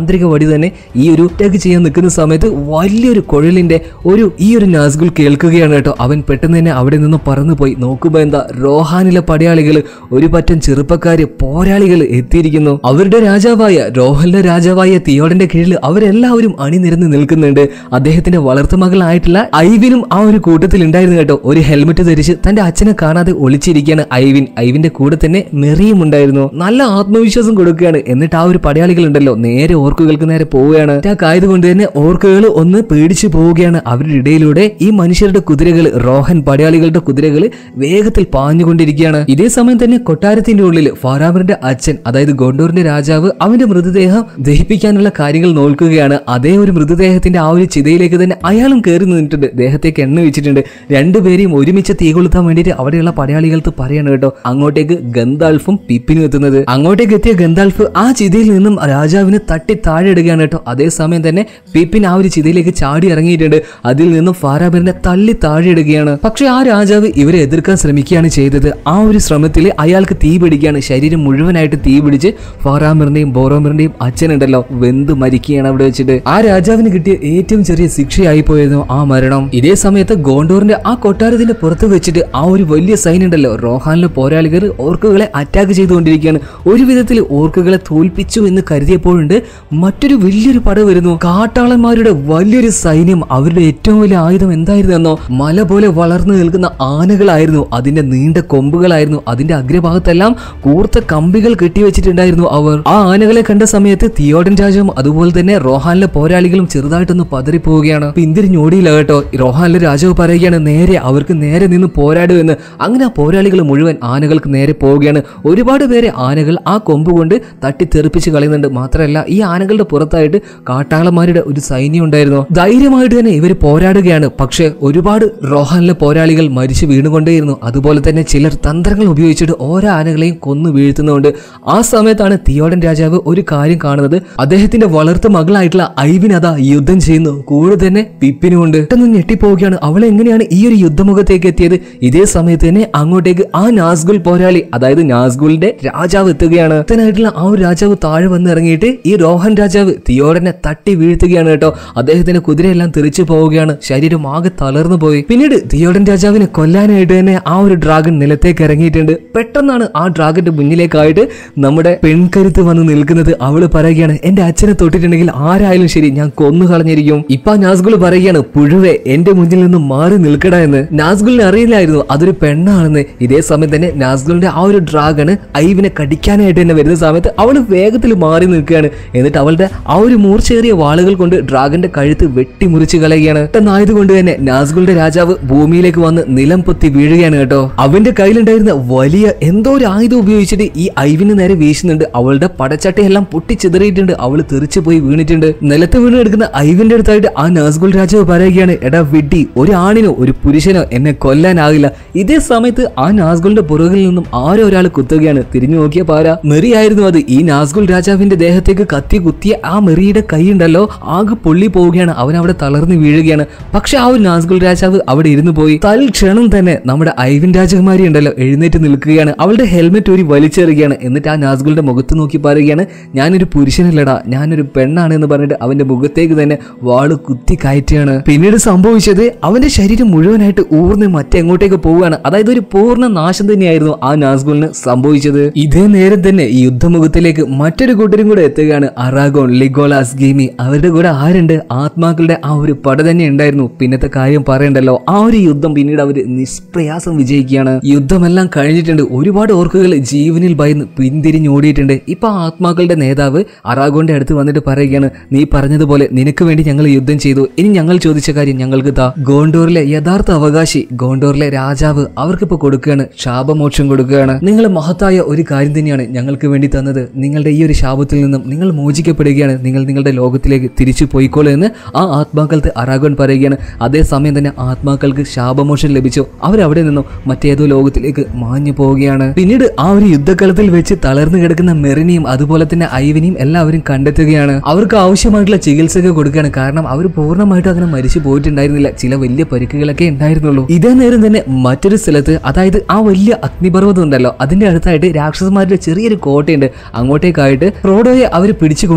തന്നെ ഈ ഒരു അറ്റാക്ക് ചെയ്യാൻ നിൽക്കുന്ന സമയത്ത് വലിയൊരു കുഴലിന്റെ ഒരു ഈ ഒരു നാസ്ഗുൽ കേൾക്കുകയാണ് കേട്ടോ അവൻ പെട്ടെന്ന് തന്നെ അവിടെ നിന്ന് പറന്നു പോയി നോക്കുമ്പോൾ എന്താ റോഹാനിലെ പടയാളികൾ ഒരു പറ്റം ചെറുപ്പക്കാര് പോരാളികൾ എത്തിയിരിക്കുന്നു അവരുടെ രാജാവായ റോഹലിന്റെ രാജാവായ തിയോടന്റെ കീഴിൽ അവരെല്ലാവരും അണിനിരന്ന് നിൽക്കുന്നുണ്ട് അദ്ദേഹത്തിന്റെ വളർത്തുമകളായിട്ടുള്ള ഐവിനും ആ ഒരു കൂട്ടത്തിൽ ഉണ്ടായിരുന്നു കേട്ടോ ഒരു ഹെൽമെറ്റ് ധരിച്ച് തന്റെ അച്ഛനെ കാണാതെ ഒളിച്ചിരിക്കുകയാണ് ഐവിൻ ഐവിന്റെ കൂടെ തന്നെ മെറിയും ഉണ്ടായിരുന്നു നല്ല ആത്മവിശ്വാസം കൊടുക്കുകയാണ് എന്നിട്ട് ആ ഒരു പടയാളികൾ ഉണ്ടല്ലോ നേരെ ഓർക്കുകൾക്ക് നേരെ പോവുകയാണ് അറ്റാക്ക് ആയതുകൊണ്ട് തന്നെ ഓർക്കുകൾ ഒന്ന് പേടിച്ചു പോവുകയാണ് അവരുടെ ഇടയിലൂടെ ഈ മനുഷ്യരുടെ കുതിരകൾ റോഹൻ പടയാളികളുടെ കുതിരകൾ വേഗത്തിൽ പാഞ്ഞുകൊണ്ടിരിക്കുകയാണ് ഇതേ സമയം തന്നെ കൊട്ടാരത്തിന്റെ ഉള്ളിൽ ഫാറാമറിന്റെ അച്ഛൻ അതായത് ഗോണ്ടൂറിന്റെ രാജാവ് അവന്റെ മൃതദേഹം ദഹിപ്പിക്കാനുള്ള കാര്യങ്ങൾ നോക്കുകയാണ് അതേ ഒരു മൃതദേഹത്തിന്റെ ആ ഒരു ചിതയിലേക്ക് തന്നെ അയാളും കയറി നിന്നിട്ടുണ്ട് ദേഹത്തേക്ക് എണ്ണ വെച്ചിട്ടുണ്ട് രണ്ടുപേരെയും ഒരുമിച്ച് തീ കൊളുത്താൻ വേണ്ടിയിട്ട് അവിടെയുള്ള പടയാളികൾക്ക് പറയാണ് കേട്ടോ അങ്ങോട്ടേക്ക് ഗന്താൾഫും പിപ്പിനും എത്തുന്നത് അങ്ങോട്ടേക്ക് എത്തിയ ഗന്താൾഫ് ആ ചിതയിൽ നിന്നും രാജാവിനെ തട്ടി താഴെ ഇടുകയാണ് കേട്ടോ അതേസമയം തന്നെ പിപ്പിൻ ആ ഒരു ചിതയിലേക്ക് ചാടി ഇറങ്ങിയിട്ടുണ്ട് അതിൽ നിന്നും ഫാറാബിറിനെ തള്ളി താഴെ ഇടുകയാണ് പക്ഷെ ആ രാജാവ് ഇവരെ എതിർക്കാൻ ശ്രമിക്കുകയാണ് ചെയ്തത് ആ ഒരു ശ്രമത്തിൽ അയാൾക്ക് തീ പിടിക്കുകയാണ് ശരീരം മുഴുവനായിട്ട് തീ പിടിച്ച് ഫാറാമിറിന്റെയും ബോറോമിറിന്റെയും അച്ഛനുണ്ടല്ലോ വെന്ത് മരിക്കുകയാണ് അവിടെ വെച്ചിട്ട് ആ രാജാവിന് കിട്ടിയ ഏറ്റവും ചെറിയ ശിക്ഷയായി പോയിരുന്നു ആ മരണം ഇതേ സമയത്ത് ഗോണ്ടോറിന്റെ ആ കൊട്ടാരത്തിന്റെ പുറത്ത് വെച്ചിട്ട് ആ ഒരു വലിയ സൈൻ ഉണ്ടല്ലോ റോഹാനിലെ പോരാളികൾ ഓർക്കുകളെ അറ്റാക്ക് ചെയ്തുകൊണ്ടിരിക്കുകയാണ് ഒരു വിധത്തിൽ ഓർക്കുകളെ തോൽപ്പിച്ചു എന്ന് കരുതിയപ്പോഴുണ്ട് മറ്റൊരു വലിയൊരു പട വരുന്നു കാട്ടാളന്മാരുടെ വലിയൊരു സൈന്യം അവരുടെ ഏറ്റവും വലിയ ആയുധം എന്തായിരുന്നു എന്നോ മല പോലെ വളർന്നു നിൽക്കുന്ന ആനകളായിരുന്നു അതിന്റെ നീണ്ട കൊമ്പുകളായിരുന്നു അതിന്റെ അഗ്രഭാഗത്തെല്ലാം കൂർത്ത കമ്പികൾ കെട്ടിവെച്ചിട്ടുണ്ടായിരുന്നു അവർ ആ ആനകളെ കണ്ട സമയത്ത് തിയോഡൻ രാജാവും അതുപോലെ തന്നെ റോഹാനിലെ പോരാളികളും ചെറുതായിട്ടൊന്ന് പതറിപ്പോവുകയാണ് പിന്തിരിഞ്ഞോടിയില്ല കേട്ടോ റോഹാനിലെ രാജാവ് പറയുകയാണ് നേരെ അവർക്ക് നേരെ നിന്ന് പോരാടുമെന്ന് അങ്ങനെ ആ പോരാളികൾ മുഴുവൻ ആനകൾക്ക് നേരെ പോവുകയാണ് ഒരുപാട് പേരെ ആനകൾ ആ കൊമ്പ് കൊണ്ട് തട്ടി തെറിപ്പിച്ച് കളയുന്നുണ്ട് മാത്രമല്ല ഈ ആനകളുടെ പുറത്തായിട്ട് കാട്ടാളന്മാരുടെ ഒരു സൈന്യം ഉണ്ടായിരുന്നു ധൈര്യമായിട്ട് തന്നെ ഇവർ പോരാടുകയാണ് പക്ഷെ ഒരുപാട് റോഹാനിലെ പോരാളികൾ മരിച്ചു വീണുകൊണ്ടേയിരുന്നു അതുപോലെ തന്നെ ചിലർ തന്ത്രങ്ങൾ ഉപയോഗിച്ചിട്ട് ഓരോ ആനകളെയും കൊന്നു വീഴ്ത്തുന്നുണ്ട് ആ സമയത്താണ് തിയോടൻ രാജാവ് ഒരു കാര്യം കാണുന്നത് അദ്ദേഹത്തിന്റെ വളർത്ത മകളായിട്ടുള്ള ഐവിൻ അതാ യുദ്ധം ചെയ്യുന്നു കൂടെ തന്നെ പിപ്പിനുമുണ്ട് പെട്ടെന്ന് ഞെട്ടിപ്പോവുകയാണ് അവൾ എങ്ങനെയാണ് ഈ ഒരു യുദ്ധമുഖത്തേക്ക് എത്തിയത് ഇതേ സമയത്ത് തന്നെ അങ്ങോട്ടേക്ക് ആ നാസ്ഗുൽ പോരാളി അതായത് നാസ്ഗുലിന്റെ രാജാവ് എത്തുകയാണ് ായിട്ടുള്ള ആ ഒരു രാജാവ് താഴെ വന്ന് ഇറങ്ങിയിട്ട് ഈ റോഹൻ രാജാവ് തിയോടനെ തട്ടി വീഴ്ത്തുകയാണ് കേട്ടോ അദ്ദേഹത്തിന്റെ കുതിരയെല്ലാം തെറിച്ചു പോവുകയാണ് ശരീരം ആകെ തളർന്നു പോയി പിന്നീട് തിയോടൻ രാജാവിനെ കൊല്ലാനായിട്ട് തന്നെ ആ ഒരു ഡ്രാഗൺ നിലത്തേക്ക് ഇറങ്ങിയിട്ടുണ്ട് പെട്ടെന്നാണ് ആ ഡ്രാഗന്റെ മുന്നിലേക്കായിട്ട് നമ്മുടെ പെൺകരുത്ത് വന്ന് നിൽക്കുന്നത് അവള് പറയുകയാണ് എന്റെ അച്ഛനെ തൊട്ടിട്ടുണ്ടെങ്കിൽ ആരായാലും ശരി ഞാൻ കൊന്നു കളഞ്ഞിരിക്കും ഇപ്പൊ നാസ്ഗുൾ പറയുകയാണ് പുഴുവെ എന്റെ മുന്നിൽ നിന്ന് മാറി നിൽക്കട എന്ന് നാസ്ഗുളിനെ അറിയില്ലായിരുന്നു അതൊരു പെണ്ണാണെന്ന് ഇതേ സമയം തന്നെ നാസ്ഗുളിന്റെ ആ ഒരു ഡ്രാഗണ് ഐവിനെ കടിക്കാനായിട്ട് തന്നെ വരുന്ന സമയത്ത് അവള് വേഗത്തിൽ മാറി നിൽക്കുകയാണ് എന്നിട്ട് അവളുടെ ആ ഒരു മൂർച്ചേറിയ വാളുകൾ കൊണ്ട് ഡ്രാഗന്റെ കഴുത്ത് വെട്ടിമുറിച്ച് കളയുകയാണ് പെട്ടെന്നായതുകൊണ്ട് തന്നെ നാസ്ഗുളുടെ രാജാവ് ഭൂമിയിലേക്ക് വന്ന് നിലം പൊത്തി വീഴുകയാണ് കേട്ടോ അവന്റെ കയ്യിലുണ്ടായിരുന്ന വലിയ എന്തോ ഒരു ആയുധം ഉപയോഗിച്ചിട്ട് ഈ ഐവിന് നേരെ വീശുന്നുണ്ട് അവളുടെ പടച്ചട്ടയെല്ലാം പൊട്ടിച്ചിതറിയിട്ടുണ്ട് അവള് തെറിച്ചു പോയി വീണിട്ടുണ്ട് നിലത്ത് വീണ് എടുക്കുന്ന ഐവിന്റെ അടുത്തായിട്ട് ആ നാസ്ഗുൾ രാജാവ് പറയുകയാണ് എടാ വിഡ്ഡി ഒരു ആണിനോ ഒരു പുരുഷനോ എന്നെ കൊല്ലാനാകില്ല ഇതേ സമയത്ത് ആ നാസ്ഗുളിന്റെ പുറകിൽ നിന്നും ആരോ ഒരാൾ കുത്തുകയാണ് തിരിഞ്ഞു നോക്കിയ പാര മെറിയായിരുന്നു അത് ഈ നാസ്ഗുൾ രാജാവിന്റെ ദേഹത്തേക്ക് കത്തി കുത്തിയ ആ മെറിയുടെ കൈ ഉണ്ടല്ലോ ആകെ പൊള്ളി പോവുകയാണ് അവൻ അവിടെ തളർന്നു വീഴുകയാണ് പക്ഷെ ആ ഒരു നാസ്ഗുൾ രാജാവ് അവിടെ ഇരുന്നു പോയി തൽക്ഷണം തന്നെ നമ്മുടെ ഐവിൻ രാജകുമാരി ഉണ്ടല്ലോ എഴുന്നേറ്റ് നിൽക്കുകയാണ് അവളുടെ ഹെൽമെറ്റ് ഒരു വലിച്ചെറിയുകയാണ് എന്നിട്ട് ആ നാസ്ഗുളുടെ മുഖത്ത് നോക്കി പറയുകയാണ് ഞാനൊരു പുരുഷനല്ലടാ ഞാനൊരു പെണ്ണാണ് എന്ന് പറഞ്ഞിട്ട് അവന്റെ മുഖത്തേക്ക് തന്നെ വാള് കുത്തി കയറ്റുകയാണ് പിന്നീട് സംഭവിച്ചത് അവന്റെ ശരീരം മുഴുവനായിട്ട് ഊർന്ന് മറ്റെങ്ങോട്ടേക്ക് പോവുകയാണ് അതായത് ഒരു പൂർണ്ണ നാശം തന്നെയായിരുന്നു ആ നാസ്ഗുളിന് സംഭവിച്ചത് ഇതേ നേരം തന്നെ ഈ യുദ്ധമുഖത്തിലേക്ക് മറ്റൊരു കൂട്ടരും കൂടെ എത്തുകയാണ് അറാഗോൺ ലിഗോളാസ് ഗെയിമി അവരുടെ കൂടെ ആരുണ്ട് ആത്മാക്കളുടെ ആ ഒരു പട തന്നെ ഉണ്ടായിരുന്നു പിന്നത്തെ കാര്യം പറയണ്ടല്ലോ ആ ഒരു യുദ്ധം പിന്നീട് അവര് നിഷ്പ്രയാസം വിജയിക്കുകയാണ് യുദ്ധമെല്ലാം കഴിഞ്ഞിട്ടുണ്ട് ഒരുപാട് ഓർക്കുകൾ ജീവനിൽ ഭയന്ന് പിന്തിരിഞ്ഞോടിയിട്ടുണ്ട് ഇപ്പൊ ആ ആത്മാക്കളുടെ നേതാവ് അറാഗോന്റെ അടുത്ത് വന്നിട്ട് പറയുകയാണ് നീ പറഞ്ഞതുപോലെ നിനക്ക് വേണ്ടി ഞങ്ങൾ യുദ്ധം ചെയ്തു ഇനി ഞങ്ങൾ ചോദിച്ച കാര്യം ഞങ്ങൾക്ക് താ ഗോണ്ടോറിലെ യഥാർത്ഥ അവകാശി ഗോണ്ടോറിലെ രാജാവ് അവർക്കിപ്പോ കൊടുക്കുകയാണ് ശാപമോക്ഷം കൊടുക്കുകയാണ് നിങ്ങൾ മഹത്തായ ഒരു കാര്യം തന്നെയാണ് ഞങ്ങൾക്ക് വേണ്ടി തന്നത് നിങ്ങളുടെ ഈ ഒരു ശാപത്തിൽ നിന്നും നിങ്ങൾ മോചിക്കപ്പെടുകയാണ് നിങ്ങൾ നിങ്ങളുടെ ലോകത്തിലേക്ക് തിരിച്ചു പോയിക്കോളൂ എന്ന് ആ ആത്മാക്കൾക്ക് അറാഗോൺ പറയുകയാണ് അതേസമയം തന്നെ ആത്മാക്കൾക്ക് ശാപമോക്ഷം ലഭിച്ചു അവരവിടെ നിന്നും മറ്റേതോ ലോകത്തിലേക്ക് മാഞ്ഞു പോവുകയാണ് പിന്നീട് ആ ഒരു യുദ്ധക്കളത്തിൽ വെച്ച് തളർന്നു കിടക്കുന്ന മെറിനെയും അതുപോലെ തന്നെ ഐവിനെയും എല്ലാവരും കണ്ടെത്തുകയാണ് അവർക്ക് ആവശ്യമായിട്ടുള്ള ചികിത്സയൊക്കെ കൊടുക്കുകയാണ് കാരണം അവർ പൂർണ്ണമായിട്ടും അങ്ങനെ മരിച്ചു പോയിട്ടുണ്ടായിരുന്നില്ല ചില വലിയ പരിക്കുകളൊക്കെ ഉണ്ടായിരുന്നുള്ളൂ ഇതേ നേരം തന്നെ മറ്റൊരു സ്ഥലത്ത് അതായത് ആ വലിയ അഗ്നിപർവ്വതം ഉണ്ടല്ലോ അതിന്റെ അടുത്തായിട്ട് രാക്ഷസന്മാരുടെ ചെറിയൊരു കോട്ടയുണ്ട് അങ്ങോട്ടേക്കായിട്ട് ഫ്രോഡോയെ അവർ പിടിച്ചു കൊണ്ടുപോയിട്ടുണ്ടല്ലോ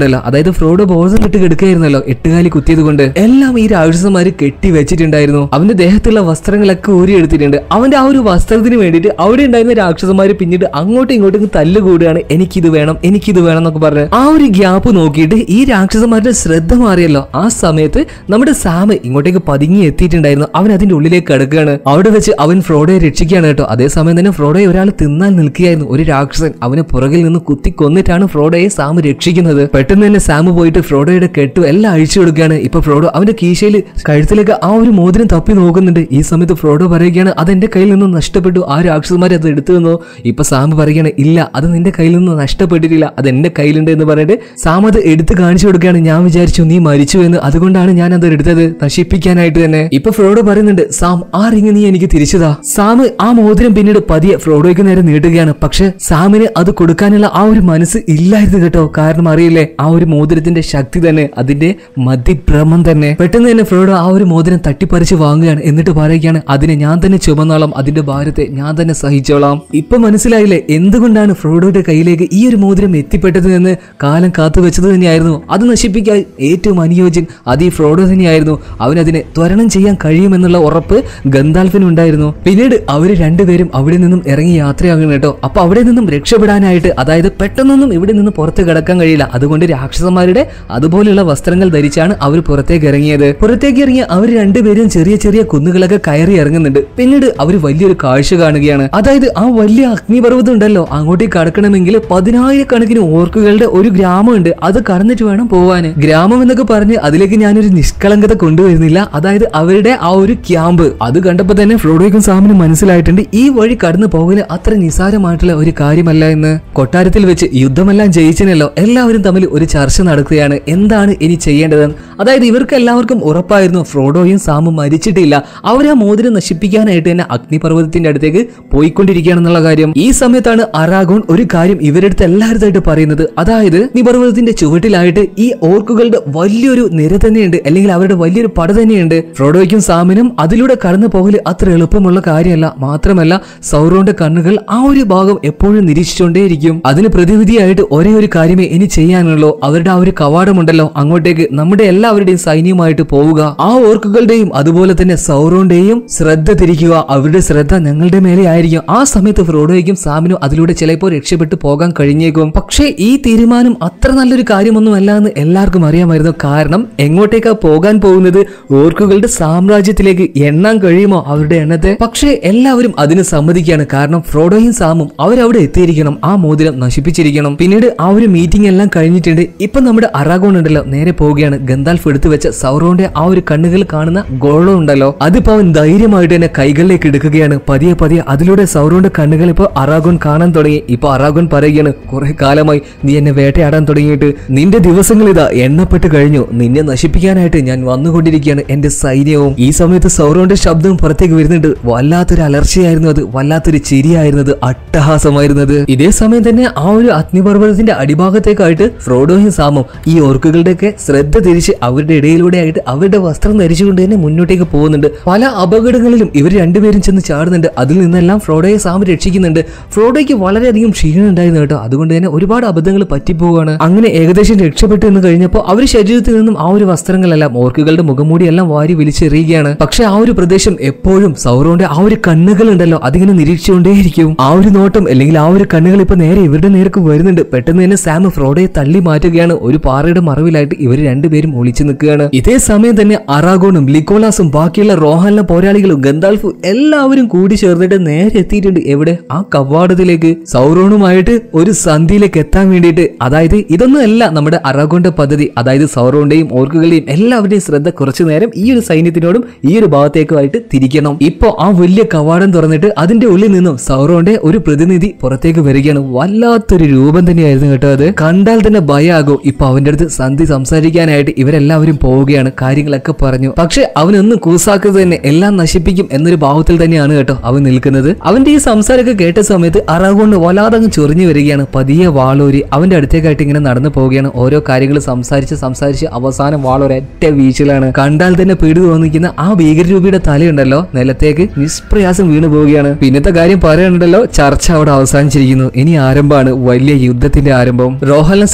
ഉണ്ടല്ലോ അതായത് ഫ്രോഡോ ബോധം കിട്ടി കിടക്കുകയായിരുന്നല്ലോ എട്ടുകാലി കുത്തിയത് കൊണ്ട് എല്ലാം ഈ രാക്ഷസന്മാര് കെട്ടി വെച്ചിട്ടുണ്ടായിരുന്നു അവന്റെ ദേഹത്തുള്ള വസ്ത്രങ്ങളൊക്കെ ഊരി എടുത്തിട്ടുണ്ട് അവന്റെ ആ ഒരു വസ്ത്രത്തിന് വേണ്ടിയിട്ട് അവിടെ ഉണ്ടായിരുന്ന രാക്ഷസന്മാര് പിന്നീട് അങ്ങോട്ടും ഇങ്ങോട്ടും തല്ലുകൂടുകയാണ് എനിക്കിത് വേണം എനിക്കിത് വേണം എന്നൊക്കെ പറഞ്ഞ് ആ ഒരു ഗ്യാപ്പ് നോക്കിയിട്ട് ഈ രാക്ഷസന്മാരുടെ ശ്രദ്ധ മാറിയല്ലോ ആ സമയത്ത് നമ്മുടെ സാം ഇങ്ങോട്ടേക്ക് പതുങ്ങി എത്തിയിട്ടുണ്ടായിരുന്നു അവൻ അതിന്റെ ഉള്ളിലേക്ക് കിടക്കുകയാണ് അവിടെ വെച്ച് അവൻ ഫ്രോഡയെ രക്ഷിക്കുകയാണ് കേട്ടോ അതേസമയം തന്നെ ഫ്രോഡയെ ഒരാൾ തിന്നാൻ നിൽക്കുകയായിരുന്നു ഒരു രാക്ഷസൻ അവനെ പുറകിൽ നിന്ന് കുത്തി കൊന്നിട്ടാണ് ഫ്രോഡയെ സാം രക്ഷിക്കുന്നത് പെട്ടെന്ന് തന്നെ സാം പോയിട്ട് ഫ്രോഡോയുടെ കെട്ടു എല്ലാം അഴിച്ചു കൊടുക്കുകയാണ് ഇപ്പൊ ഫ്രോഡോ അവന്റെ കീശയിൽ കഴുത്തിലേക്ക് ആ ഒരു മോതിരം തപ്പി നോക്കുന്നുണ്ട് ഈ സമയത്ത് ഫ്രോഡോ പറയുകയാണ് അത് എന്റെ കയ്യിൽ നിന്ന് നഷ്ടപ്പെട്ടു ആ രാക്ഷസന്മാരെ അത് എടുത്തു തന്നോ ഇപ്പൊ സാം പറയുകയാണ് ഇല്ല അത് നിന്റെ കയ്യിൽ നിന്ന് നഷ്ടപ്പെട്ടിട്ടില്ല അത് എന്റെ കയ്യിലുണ്ട് എന്ന് പറഞ്ഞിട്ട് സാം അത് എടുത്ത് കാണിച്ചു കൊടുക്കുകയാണ് ഞാൻ വിചാരിച്ചു നീ മരിച്ചു എന്ന് അതുകൊണ്ടാണ് ഞാൻ അത് എടുത്തത് നശിപ്പിക്കാനായിട്ട് തന്നെ ഇപ്പൊ ഫ്രോഡോ പറയുന്നുണ്ട് സാം ആ റിങ് നീ എനിക്ക് തിരിച്ചതാ സാം ആ മോതിരം പിന്നീട് പതിയെ ഫ്രോഡോയ്ക്ക് നേരെ നീട്ടുകയാണ് പക്ഷെ സാമിന് അത് കൊടുക്കാനുള്ള ആ ഒരു മനസ്സ് ഇല്ലായിരുന്നു കേട്ടോ കാരണം അറിയില്ലേ ആ ഒരു മോതിരത്തിന്റെ ശക്തി തന്നെ അതിന്റെ മതിഭ്രമം തന്നെ പെട്ടെന്ന് തന്നെ ഫ്രോഡോ ആ ഒരു മോതിരം തട്ടിപ്പറിച്ച് വാങ്ങുകയാണ് എന്നിട്ട് പറയുകയാണ് അതിനെ ഞാൻ തന്നെ ചുമന്നോളാം അതിന്റെ ഭാരത്തെ ഞാൻ തന്നെ സഹിച്ചോളാം ഇപ്പൊ മനസ്സിലായില്ലേ എന്തുകൊണ്ടാണ് ഫ്രോഡോയുടെ കയ്യിലേക്ക് ഈ ഒരു മോതിരം എത്തിപ്പെട്ടത് എന്ന് കാലം കാത്തു വെച്ചത് തന്നെയായിരുന്നു അത് നശിപ്പിക്കാൻ ഏറ്റവും അനുയോജ്യൻ അത് ഈ ഫ്രോഡോ തന്നെയായിരുന്നു അവനതിനെ ത്വരണം ചെയ്യാൻ കഴിയുമെന്നുള്ള ഉറപ്പ് ഗന്ധാൽഫിനുണ്ടായിരുന്നു പിന്നീട് അവര് രണ്ടുപേരും അവിടെ നിന്നും ഇറങ്ങി യാത്രയാകണം കേട്ടോ അപ്പൊ അവിടെ നിന്നും രക്ഷപ്പെടാനായിട്ട് അതായത് പെട്ടെന്നൊന്നും ഇവിടെ നിന്ന് പുറത്ത് കിടക്കാൻ കഴിയില്ല അതുകൊണ്ട് രാക്ഷസന്മാരുടെ അതുപോലെയുള്ള വസ്ത്രങ്ങൾ ധരിച്ചാണ് അവർ പുറത്തേക്ക് ഇറങ്ങിയത് പുറത്തേക്ക് ഇറങ്ങിയ അവർ രണ്ടുപേരും ചെറിയ ചെറിയ കുന്നുകളൊക്കെ കയറി ഇറങ്ങുന്നുണ്ട് പിന്നീട് അവർ വലിയൊരു കാഴ്ച കാണുകയാണ് അതായത് ആ വലിയ അഗ്നിപർവ്വതം ഉണ്ടല്ലോ അങ്ങോട്ടേക്ക് കടക്കണമെങ്കിൽ പതിനായിരക്കണക്കിന് ഓർക്കുകളുടെ ഒരു ഗ്രാമമുണ്ട് അത് കടന്നിട്ട് വേണം പോവാന് ഗ്രാമം എന്നൊക്കെ പറഞ്ഞ് അതിലേക്ക് ഞാനൊരു നിഷ്കളങ്കത കൊണ്ടുവരുന്നില്ല അതായത് അവരുടെ ആ ഒരു ക്യാമ്പ് അത് കണ്ടപ്പോ തന്നെ ഫ്ലോഡോയ്ക്കും സാമിനും മനസ്സിലായിട്ടുണ്ട് ഈ വഴി കടന്നു പോകല് അത്ര നിസാരമായിട്ടുള്ള ഒരു കാര്യമല്ല എന്ന് കൊട്ടാരത്തിൽ വെച്ച് യുദ്ധമെല്ലാം ജയിച്ചനല്ലോ എല്ലാവരും തമ്മിൽ ഒരു ചർച്ച നടക്കുകയാണ് എന്താണ് ഇനി ചെയ്യേണ്ടത് അതായത് ഇവർക്ക് എല്ലാവർക്കും ഉറപ്പായിരുന്നു ഫ്രോഡോയും സാമും മരിച്ചിട്ടില്ല അവർ ആ മോതിരം നശിപ്പിക്കാനായിട്ട് തന്നെ അഗ്നിപർവ്വതത്തിന്റെ അടുത്തേക്ക് പോയിക്കൊണ്ടിരിക്കുകയാണെന്നുള്ള കാര്യം ഈ സമയത്താണ് അറാഗോൺ ഒരു കാര്യം ഇവരടുത്ത് എല്ലാവരുമായിട്ട് പറയുന്നത് അതായത് അഗ്നിപർവ്വതത്തിന്റെ ചുവട്ടിലായിട്ട് ഈ ഓർക്കുകളുടെ വലിയൊരു നിര തന്നെയുണ്ട് അല്ലെങ്കിൽ അവരുടെ വലിയൊരു പട തന്നെയുണ്ട് ഫ്രോഡോയ്ക്കും സാമിനും അതിലൂടെ കടന്നു പോകല് അത്ര എളുപ്പമുള്ള കാര്യമല്ല മാത്രമല്ല സൗറോന്റെ കണ്ണുകൾ ആ ഒരു ഭാഗം എപ്പോഴും നിരീക്ഷിച്ചുകൊണ്ടേയിരിക്കും അതിന് പ്രതിവിധിയായിട്ട് ഒരേ ഒരു കാര്യമേ ഇനി ചെയ്യാനുള്ളൂ അവരുടെ ആ ഒരു കവാടമുണ്ടല്ലോ അങ്ങോട്ടേക്ക് നമ്മുടെ എല്ലാവരുടെയും സൈന്യമായിട്ട് പോവുക ആ ഓർക്കുകളുടെയും അതുപോലെ തന്നെ സൗറോന്റെയും ശ്രദ്ധ തിരിക്കുക അവരുടെ ശ്രദ്ധ ഞങ്ങളുടെ മേലെ ആയിരിക്കും ആ സമയത്ത് ഫ്രോഡോയ്ക്കും സാമിനും അതിലൂടെ ചിലപ്പോൾ രക്ഷപ്പെട്ടു പോകാൻ കഴിഞ്ഞേക്കും പക്ഷേ ഈ തീരുമാനം അത്ര നല്ലൊരു കാര്യമൊന്നുമല്ല എന്ന് എല്ലാവർക്കും അറിയാമായിരുന്നു കാരണം എങ്ങോട്ടേക്കാ പോകാൻ പോകുന്നത് ഓർക്കുകളുടെ സാമ്രാജ്യത്തിലേക്ക് എണ്ണാൻ കഴിയുമോ അവരുടെ എണ്ണത്തെ പക്ഷേ എല്ലാവരും അതിന് സമ്മതിക്കുകയാണ് കാരണം ഫ്രോഡോയും സാമും അവരവിടെ എത്തിയിരിക്കണം ആ മോതിരം നശിപ്പിച്ചിരിക്കണം പിന്നീട് ആ ഒരു മീറ്റിംഗ് എല്ലാം കഴിഞ്ഞിട്ടുണ്ട് ഇപ്പൊ നമ്മുടെ അറാഗോൺ ഉണ്ടല്ലോ നേരെ പോവുകയാണ് ഗന്താൽഫ് എടുത്തു വെച്ച സൗറോന്റെ ആ ഒരു കണ്ണുകൾ കാണുന്ന ഗോളം ഉണ്ടല്ലോ അതിപ്പോ അവൻ ധൈര്യമായിട്ട് തന്നെ കൈകളിലേക്ക് എടുക്കുകയാണ് പതിയെ പതിയെ അതിലൂടെ സൗറോന്റെ കണ്ണുകൾ ഇപ്പൊ അറാഗോൺ കാണാൻ തുടങ്ങി ഇപ്പൊ അറാഗോൺ പറയുകയാണ് കുറെ കാലമായി നീ എന്നെ വേട്ടയാടാൻ തുടങ്ങിയിട്ട് നിന്റെ ദിവസങ്ങൾ ഇതാ എണ്ണപ്പെട്ട് കഴിഞ്ഞു നിന്നെ നശിപ്പിക്കാനായിട്ട് ഞാൻ വന്നുകൊണ്ടിരിക്കുകയാണ് എന്റെ സൈന്യവും ഈ സമയത്ത് സൗറോന്റെ ശബ്ദം പുറത്തേക്ക് വരുന്നുണ്ട് വല്ലാത്തൊരു അലർച്ചയായിരുന്നു അത് വല്ലാത്തൊരു ചിരിയായിരുന്നത് അട്ടഹാസമായിരുന്നത് ഇതേ സമയം തന്നെ ആ ഒരു അഗ്നിപർവ്വതത്തിന്റെ അടിഭാഗത്തേക്കായിട്ട് ഫ്രോഡോയും സാമും ഈ ഓർക്കുകളുടെയൊക്കെ ശ്രദ്ധ തിരിച്ച് അവരുടെ ഇടയിലൂടെ ആയിട്ട് അവരുടെ വസ്ത്രം ധരിച്ചുകൊണ്ട് തന്നെ മുന്നോട്ടേക്ക് പോകുന്നുണ്ട് പല അപകടങ്ങളിലും ഇവർ രണ്ടുപേരും ചെന്ന് ചാടുന്നുണ്ട് അതിൽ നിന്നെല്ലാം ഫ്രോഡോയെ സാമ് രക്ഷിക്കുന്നുണ്ട് ഫ്രോഡോയ്ക്ക് വളരെയധികം ക്ഷീണം ഉണ്ടായിരുന്നു കേട്ടോ അതുകൊണ്ട് തന്നെ ഒരുപാട് അബദ്ധങ്ങൾ പറ്റിപ്പോവുകയാണ് അങ്ങനെ ഏകദേശം രക്ഷപ്പെട്ടു എന്ന് കഴിഞ്ഞപ്പോൾ അവർ ശരീരത്തിൽ നിന്നും ആ ഒരു വസ്ത്രങ്ങളെല്ലാം ഓർക്കുകളുടെ മുഖംമൂടിയെല്ലാം വാരി വലിച്ചെറിയുകയാണ് പക്ഷെ ആ ഒരു പ്രദേശം എപ്പോഴും സൗറോന്റെ ആ ഒരു കണ്ണുകൾ ഉണ്ടല്ലോ അതിങ്ങനെ നിരീക്ഷിച്ചുകൊണ്ടേയിരിക്കും ആ ഒരു നോട്ടം അല്ലെങ്കിൽ ആ ഒരു കണ്ണുകൾ ഇപ്പൊ നേരെ ഇവരുടെ നേർക്ക് വരുന്നുണ്ട് പെട്ടെന്ന് തന്നെ സാം ഫ്രോഡയെ തള്ളി മാറ്റുകയാണ് ഒരു പാറയുടെ മറവിലായിട്ട് ഇവർ രണ്ടുപേരും ഒളിച്ചു നിൽക്കുകയാണ് ഇതേ സമയം തന്നെ അറാഗോണും ലിക്കോളാസും ബാക്കിയുള്ള റോഹാലിലെ പോരാളികളും ഗന്താൽഫും എല്ലാവരും കൂടി ചേർന്നിട്ട് നേരെ എത്തിയിട്ടുണ്ട് എവിടെ ആ കവാടത്തിലേക്ക് സൗറോണുമായിട്ട് ഒരു സന്ധിയിലേക്ക് എത്താൻ വേണ്ടിയിട്ട് അതായത് ഇതൊന്നും അല്ല നമ്മുടെ അറാഗോന്റെ പദ്ധതി അതായത് സൗറോന്റെയും ഓർക്കുകളുടെയും എല്ലാവരുടെയും ശ്രദ്ധ കുറച്ചു നേരം ഈ ഒരു സൈന്യത്തിനോടും ഈ ഒരു ഭാഗത്തേക്കുമായിട്ട് തിരിക്കണം ഇപ്പോ ആ വലിയ കവാടം തുറന്നിട്ട് അതിന്റെ ഉള്ളിൽ നിന്നും സൗറോന്റെ ഒരു പ്രതിനിധി പുറത്തേക്ക് വരികയാണ് വല്ലാത്തൊരു രൂപം തന്നെയായിരുന്നു കേട്ടോ അത് കണ്ടാൽ തന്നെ ഭയമാകും ഇപ്പൊ അവന്റെ അടുത്ത് സന്ധി സംസാരിക്കാനായിട്ട് ഇവരെല്ലാവരും പോവുകയാണ് കാര്യങ്ങളൊക്കെ പറഞ്ഞു പക്ഷെ അവനൊന്നും കൂസാക്കുന്നത് തന്നെ എല്ലാം നശിപ്പിക്കും എന്നൊരു ഭാവത്തിൽ തന്നെയാണ് കേട്ടോ അവൻ നിൽക്കുന്നത് അവന്റെ ഈ സംസാരമൊക്കെ കേട്ട സമയത്ത് അറാഗോണ്ട് വല്ലാതങ്ങ് ചൊറിഞ്ഞു വരികയാണ് പതിയെ വാളൂരി അവന്റെ അടുത്തേക്കായിട്ട് ഇങ്ങനെ നടന്നു പോവുകയാണ് ഓരോ കാര്യങ്ങൾ സംസാരിച്ച് സംസാരിച്ച് അവസാനം വാളൊരൊറ്റ വീഴ്ചയിലാണ് കണ്ടാൽ തന്നെ പേടി തോന്നിക്കുന്ന ആ ഭീകരരൂപിയുടെ തലയുണ്ടല്ലോ നിലത്തേക്ക് നിഷ്പ്രയാസം വീണു പോവുകയാണ് പിന്നത്തെ കാര്യം പറയാനുണ്ടല്ലോ ചർച്ച അവിടെ അവസാനിച്ചിരിക്കുന്നു ഇനി ആരംഭമാണ് വലിയ യുദ്ധത്തിന്റെ ആരംഭം റോഹല സൈദികിന്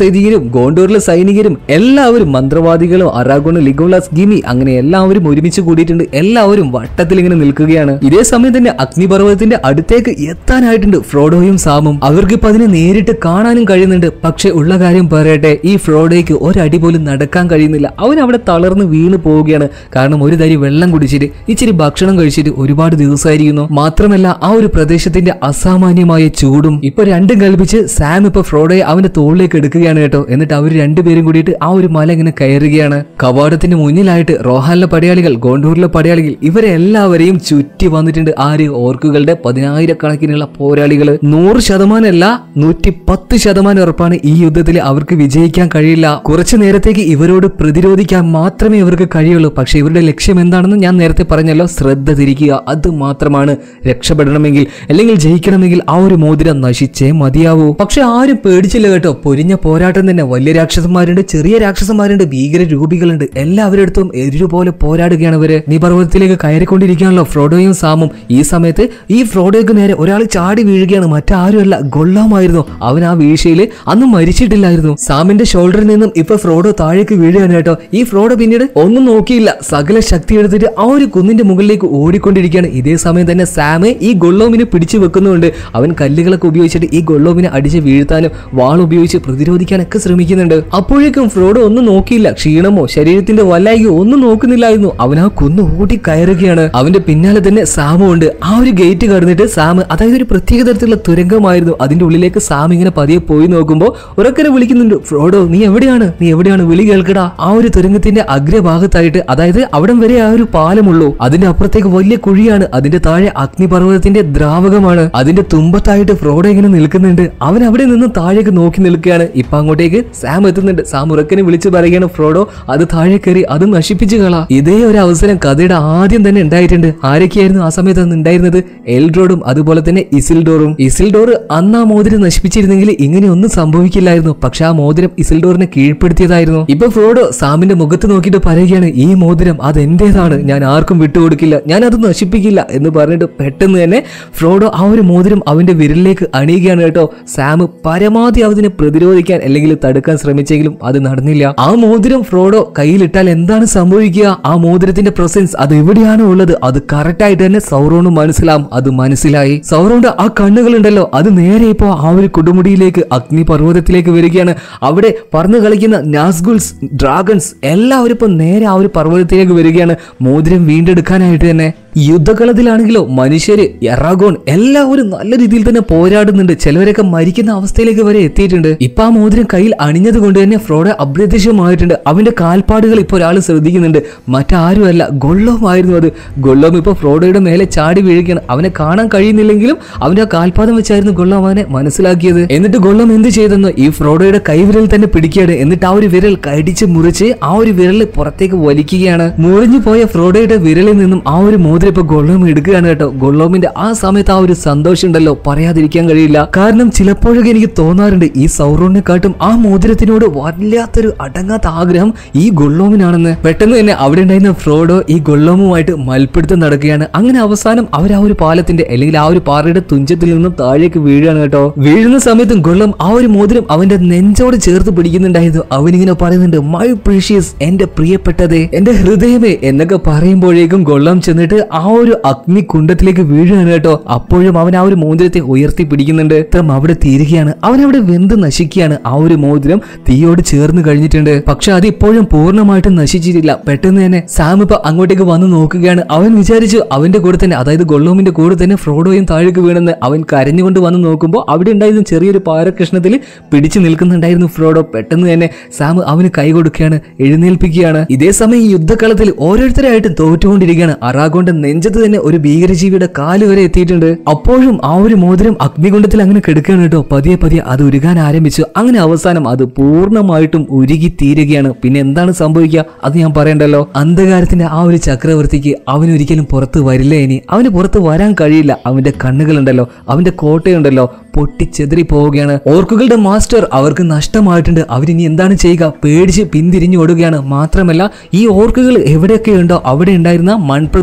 സൈനികരും ഗോണ്ടൂരിലെ സൈനികരും എല്ലാവരും മന്ത്രവാദികളും അറാഗോണ് ലിഗോളാസ് ഗിമി അങ്ങനെ എല്ലാവരും ഒരുമിച്ച് കൂടിയിട്ടുണ്ട് എല്ലാവരും വട്ടത്തിൽ ഇങ്ങനെ നിൽക്കുകയാണ് ഇതേ സമയം തന്നെ അഗ്നിപർവ്വതത്തിന്റെ അടുത്തേക്ക് എത്താനായിട്ടുണ്ട് ഫ്രോഡോയും സാമും അവർക്ക് ഇപ്പൊ അതിനെ നേരിട്ട് കാണാനും കഴിയുന്നുണ്ട് പക്ഷെ ഉള്ള കാര്യം പറയട്ടെ ഈ ഫ്രോഡോയ്ക്ക് ഒരടി പോലും നടക്കാൻ കഴിയുന്നില്ല അവൻ അവിടെ തളർന്ന് വീണ് പോവുകയാണ് കാരണം ഒരു തരി വെള്ളം കുടിച്ചിട്ട് ഇച്ചിരി ഭക്ഷണം കഴിച്ചിട്ട് ഒരുപാട് ദിവസമായിരിക്കുന്നു മാത്രമല്ല ആ ഒരു പ്രദേശത്തിന്റെ അസാമാന്യമായ ചൂടും ഇപ്പൊ രണ്ടും കൽപ്പിച്ച് സാം ഇപ്പൊ ഫ്രോഡോയെ അവന്റെ തോളിലേക്ക് എടുക്കുകയാണ് കേട്ടോ എന്നിട്ട് അവർ രണ്ടുപേരും കൂടിയിട്ട് ആ ഒരു മല ഇങ്ങനെ കയറുകയാണ് കവാടത്തിന്റെ മുന്നിലായിട്ട് റോഹാനിലെ പടയാളികൾ ഗോണ്ടൂരിലെ പടയാളികൾ ഇവരെ എല്ലാവരെയും ചുറ്റി വന്നിട്ടുണ്ട് ആര് ഓർക്കുകളുടെ പതിനായിരക്കണക്കിനുള്ള പോരാളികൾ നൂറ് ശതമാനമല്ല നൂറ്റി പത്ത് ശതമാനം ഉറപ്പാണ് ഈ യുദ്ധത്തിൽ അവർക്ക് വിജയിക്കാൻ കഴിയില്ല കുറച്ചു നേരത്തേക്ക് ഇവരോട് പ്രതിരോധിക്കാൻ മാത്രമേ ഇവർക്ക് കഴിയുള്ളൂ പക്ഷെ ഇവരുടെ ലക്ഷ്യം എന്താണെന്ന് ഞാൻ നേരത്തെ പറഞ്ഞല്ലോ ശ്രദ്ധ തിരിക്കുക അത് മാത്രമാണ് രക്ഷപ്പെടണമെങ്കിൽ അല്ലെങ്കിൽ ജയിക്കണമെങ്കിൽ ആ ഒരു മോതിരം നശിച്ചേ മതിയാവൂ പക്ഷെ ആരും പേടിച്ചില്ല കേട്ടോ പൊരിഞ്ഞ പോരാട്ടം തന്നെ വലിയ രാക്ഷസന്മാരുണ്ട് ചെറിയ രാക്ഷസന്മാരുണ്ട് ഭീകര രൂപികളുണ്ട് എല്ലാവരുടെ അടുത്തും ഒരുപോലെ പോരാടുകയാണ് ഇവര് നീ പർവ്വതത്തിലേക്ക് കയറിക്കൊണ്ടിരിക്കുകയാണല്ലോ ഫ്രോഡോയും സാമും ഈ സമയത്ത് ഈ ഫ്രോഡോയ്ക്ക് നേരെ ഒരാൾ ചാടി വീഴുകയാണ് മറ്റാരുമല്ല ഗൊള്ളാമായിരുന്നു അവൻ ആ വീഴ്ചയിൽ അന്ന് മരിച്ചിട്ടില്ലായിരുന്നു സാമിന്റെ ഷോൾഡറിൽ നിന്നും ഇപ്പൊ ഫ്രോഡോ താഴേക്ക് വീഴുകയാണ് കേട്ടോ ഈ ഫ്രോഡോ പിന്നീട് ഒന്നും നോക്കിയില്ല സകല ശക്തി എടുത്തിട്ട് ആ ഒരു കുന്നിന്റെ മുകളിലേക്ക് ഓടിക്കൊണ്ടിരിക്കുകയാണ് ഇതേ സമയം തന്നെ സാമ് ഈ ഗൊള്ളോമിനെ പിടിച്ചു വെക്കുന്നുണ്ട് അവൻ കല്ലുകളൊക്കെ ഉപയോഗിച്ചിട്ട് ഈ ഗൊള്ളോമിനെ അടിച്ച് വീഴ്ത്താനും വാൾ ഉപയോഗിച്ച് പ്രതിരോധിക്കാനൊക്കെ ശ്രമിക്കുന്നുണ്ട് അപ്പോഴേക്കും ഫ്രോഡോ ഒന്നും നോക്കിയില്ല ക്ഷീണമോ ശരീരത്തിന്റെ വല്ലായികയോ ഒന്നും നോക്കുന്നില്ലായിരുന്നു അവൻ ആ കുന്ന് ഓടി കയറുകയാണ് അവന്റെ പിന്നാലെ തന്നെ സാമും ഉണ്ട് ആ ഒരു ഗേറ്റ് കടന്നിട്ട് സാം അതായത് ഒരു പ്രത്യേക തരത്തിലുള്ള തുരങ്കമായിരുന്നു അതിന്റെ ഉള്ളിലേക്ക് സാം ഇങ്ങനെ പതിയെ പോയി നോക്കുമ്പോൾ ഉറക്കനെ വിളിക്കുന്നുണ്ട് ഫ്രോഡോ നീ എവിടെയാണ് നീ എവിടെയാണ് വിളി കേൾക്കടാ ആ ഒരു തുരങ്കത്തിന്റെ അഗ്രഭാഗത്തായിട്ട് അതായത് അവിടം വരെ ആ ഒരു പാലമുള്ളൂ അതിന്റെ അപ്പുറത്തേക്ക് വലിയ കുഴിയാണ് അതിന്റെ താഴെ അഗ്നിപർവ്വതത്തിന്റെ ദ്രാവകമാണ് അതിന്റെ തുമ്പത്തായിട്ട് ഫ്രോഡോ ഇങ്ങനെ നിൽക്കുന്നുണ്ട് അവൻ അവിടെ നിന്ന് താഴേക്ക് നോക്കി നിൽക്കുകയാണ് ഇപ്പൊ അങ്ങോട്ടേക്ക് സാം എത്തുന്നുണ്ട് സാം ഉറക്കനെ വിളിച്ചു പറയുകയാണ് ഫ്രോഡോ അത് താഴെ കയറി അത് നശിപ്പിച്ചു കളാ ഇതേ ഒരു അവസരം കഥയുടെ ആദ്യം തന്നെ ഉണ്ടായിട്ടുണ്ട് ആരൊക്കെയായിരുന്നു ആ സമയത്ത് അന്ന് ഉണ്ടായിരുന്നത് എൽഡ്രോഡും അതുപോലെ തന്നെ ഇസിൽഡോറും ഇസിൽഡോർ അന്ന് ആ മോതിരം നശിപ്പിച്ചിരുന്നെങ്കിൽ ഇങ്ങനെ ഒന്നും സംഭവിക്കില്ലായിരുന്നു പക്ഷെ ആ മോതിരം ഇസിൽഡോറിനെ കീഴ്പ്പെടുത്തിയതായിരുന്നു ഇപ്പൊ ഫ്രോഡോ സാമിന്റെ മുഖത്ത് നോക്കിയിട്ട് പറയുകയാണ് ഈ മോതിരം അത് എന്റേതാണ് ഞാൻ ആർക്കും വിട്ടുകൊടുക്കില്ല ഞാൻ അത് നശിപ്പിക്കില്ല എന്ന് പറഞ്ഞിട്ട് പെട്ടെന്ന് തന്നെ ഫ്രോഡോ ആ ഒരു മോതിരം അവന്റെ വിരലിലേക്ക് അണിയുകയാണ് കേട്ടോ സാം പരമാവധി അതിനെ പ്രതിരോധിക്കാൻ അല്ലെങ്കിൽ തടുക്കാൻ ശ്രമിച്ചെങ്കിലും അത് നടന്നില്ല ആ മോതിരം ഫ്രോഡോ കയ്യിലിട്ടാൽ എന്താണ് സംഭവിക്കുക ആ മോതിരത്തിന്റെ പ്രസൻസ് അത് എവിടെയാണോ ഉള്ളത് അത് കറക്റ്റ് ആയിട്ട് തന്നെ സൗറോണ് മനസ്സിലാവും അത് മനസ്സിലായി സൗറോണ്ട് ആ കണ്ണുകളുണ്ടല്ലോ അത് നേരെ ഇപ്പോ ആ ഒരു കൊടുമുടിയിലേക്ക് അഗ്നി പർവ്വതത്തിലേക്ക് വരികയാണ് അവിടെ പറന്നു കളിക്കുന്ന നാസ്ഗുൾസ് ഡ്രാഗൺസ് എല്ലാവരും ഇപ്പൊ നേരെ ആ ഒരു പർവ്വതത്തിലേക്ക് വരികയാണ് മോതിരം വീണ്ടെടുക്കാനായിട്ട് തന്നെ യുദ്ധകളത്തിലാണെങ്കിലോ മനുഷ്യര് എറാഗോൺ എല്ലാവരും നല്ല രീതിയിൽ തന്നെ പോരാടുന്നുണ്ട് ചിലവരൊക്കെ മരിക്കുന്ന അവസ്ഥയിലേക്ക് വരെ എത്തിയിട്ടുണ്ട് ഇപ്പൊ ആ മോതിരം കയ്യിൽ അണിഞ്ഞത് കൊണ്ട് തന്നെ ഫ്രോഡ അപ്രത്യക്ഷമായിട്ടുണ്ട് അവന്റെ കാൽപ്പാടുകൾ ഇപ്പൊ ഒരാൾ ശ്രദ്ധിക്കുന്നുണ്ട് മറ്റാരുമല്ല ഗൊള്ളോമായിരുന്നു അത് ഗൊള്ളോം ഇപ്പൊ ഫ്രോഡോയുടെ മേലെ ചാടി വീഴുകയാണ് അവനെ കാണാൻ കഴിയുന്നില്ലെങ്കിലും അവന്റെ ആ കാൽപാദം വെച്ചായിരുന്നു ഗൊള്ളോം അവനെ മനസ്സിലാക്കിയത് എന്നിട്ട് ഗൊള്ളോം എന്ത് ചെയ്തെന്ന് ഈ ഫ്രോഡോയുടെ കൈവിരൽ തന്നെ പിടിക്കുകയാണ് എന്നിട്ട് ആ ഒരു വിരൽ കടിച്ച് മുറിച്ച് ആ ഒരു വിരൽ പുറത്തേക്ക് വലിക്കുകയാണ് മുറിഞ്ഞു പോയ ഫ്രോഡോയുടെ വിരലിൽ നിന്നും ആ ഒരു മോതിരം ഇപ്പൊ ഗൊള്ളോം എടുക്കുകയാണ് കേട്ടോ ഗൊള്ളോമിന്റെ ആ സമയത്ത് ആ ഒരു സന്തോഷം ഉണ്ടല്ലോ പറയാതിരിക്കാൻ കഴിയില്ല കാരണം ചിലപ്പോഴൊക്കെ എനിക്ക് തോന്നാറുണ്ട് ഈ സൗറോണിനെക്കാട്ടും ആ മോതിരത്തിനോട് വല്ലാത്തൊരു അടങ്ങാത്ത ആഗ്രഹം ഈ ഗൊള്ളോമിനാണെന്ന് പെട്ടെന്ന് തന്നെ അവിടെ ഉണ്ടായിരുന്ന ഫ്രോഡോ ഈ ഗൊള്ളോമുമായിട്ട് മൽപ്പിടുത്തം നടക്കുകയാണ് അങ്ങനെ അവസാനം അവർ ആ ഒരു പാലത്തിന്റെ അല്ലെങ്കിൽ ആ ഒരു പാറയുടെ തുഞ്ചത്തിൽ നിന്നും താഴേക്ക് വീഴുകയാണ് കേട്ടോ വീഴുന്ന സമയത്തും ഗൊള്ളം ആ ഒരു മോതിരം അവന്റെ നെഞ്ചോട് ചേർത്ത് പിടിക്കുന്നുണ്ടായിരുന്നു അവനിങ്ങനെ പറയുന്നുണ്ട് മൈ പ്രീഷ്യസ് എന്റെ പ്രിയപ്പെട്ടതേ എന്റെ ഹൃദയമേ എന്നൊക്കെ പറയുമ്പോഴേക്കും ഗൊള്ളം ചെന്നിട്ട് ആ ഒരു അഗ്നി കുണ്ടത്തിലേക്ക് വീഴുകയാണ് കേട്ടോ അപ്പോഴും അവൻ ആ ഒരു മോതിരത്തെ ഉയർത്തി പിടിക്കുന്നുണ്ട് ഇത്രം അവിടെ തീരുകയാണ് അവൻ അവിടെ വെന്ത് നശിക്കുകയാണ് ആ ഒരു മോതിരം തീയോട് ചേർന്ന് കഴിഞ്ഞിട്ടുണ്ട് പക്ഷെ അത് ഇപ്പോഴും പൂർണ്ണമായിട്ടും നശിച്ചിട്ടില്ല പെട്ടെന്ന് തന്നെ സാം ഇപ്പൊ അങ്ങോട്ടേക്ക് വന്ന് നോക്കുകയാണ് അവൻ വിചാരിച്ചു അവന്റെ കൂടെ തന്നെ അതായത് ഗൊള്ളോമിന്റെ കൂടെ തന്നെ ഫ്രോഡോയും താഴേക്ക് വീണെന്ന് അവൻ കരഞ്ഞുകൊണ്ട് വന്ന് നോക്കുമ്പോൾ അവിടെ ഉണ്ടായിരുന്ന ചെറിയൊരു പാരകൃഷ്ണത്തിൽ പിടിച്ചു നിൽക്കുന്നുണ്ടായിരുന്നു ഫ്രോഡോ പെട്ടെന്ന് തന്നെ സാം അവന് കൈ കൊടുക്കുകയാണ് എഴുന്നേൽപ്പിക്കുകയാണ് ഇതേ സമയം ഈ യുദ്ധക്കളത്തിൽ ഓരോരുത്തരായിട്ട് തോറ്റുകൊണ്ടിരിക്കുകയാണ് അറാഗോന്റെ നെഞ്ചത്ത് തന്നെ ഒരു ഭീകരജീവിയുടെ കാല് വരെ എത്തിയിട്ടുണ്ട് അപ്പോഴും ആ ഒരു മോതിരം അഗ്നികുണ്ടത്തിൽ അങ്ങനെ കിടക്കുകയാണ് കേട്ടോ പതിയെ പതിയെ അത് ഉരുകാൻ ആരംഭിച്ചു അങ്ങനെ അവസാനം അത് പൂർണ്ണമായിട്ടും ഉരുകി തീരുകയാണ് പിന്നെ എന്താണ് സംഭവിക്കുക അത് ഞാൻ പറയണ്ടല്ലോ അന്ധകാരത്തിന്റെ ആ ഒരു ചക്രവർത്തിക്ക് അവൻ ഒരിക്കലും പുറത്ത് വരില്ല ഇനി അവന് പുറത്ത് വരാൻ കഴിയില്ല അവന്റെ കണ്ണുകളുണ്ടല്ലോ അവന്റെ കോട്ടയുണ്ടല്ലോ പൊട്ടിച്ചെതറി പോവുകയാണ് ഓർക്കുകളുടെ മാസ്റ്റർ അവർക്ക് നഷ്ടമായിട്ടുണ്ട് അവരിനി എന്താണ് ചെയ്യുക പേടിച്ച് പിന്തിരിഞ്ഞു ഓടുകയാണ് മാത്രമല്ല ഈ ഓർക്കുകൾ എവിടെയൊക്കെ ഉണ്ടോ അവിടെ ഉണ്ടായിരുന്ന മൺപ്രദേശം ഉണ്ടല്ലോ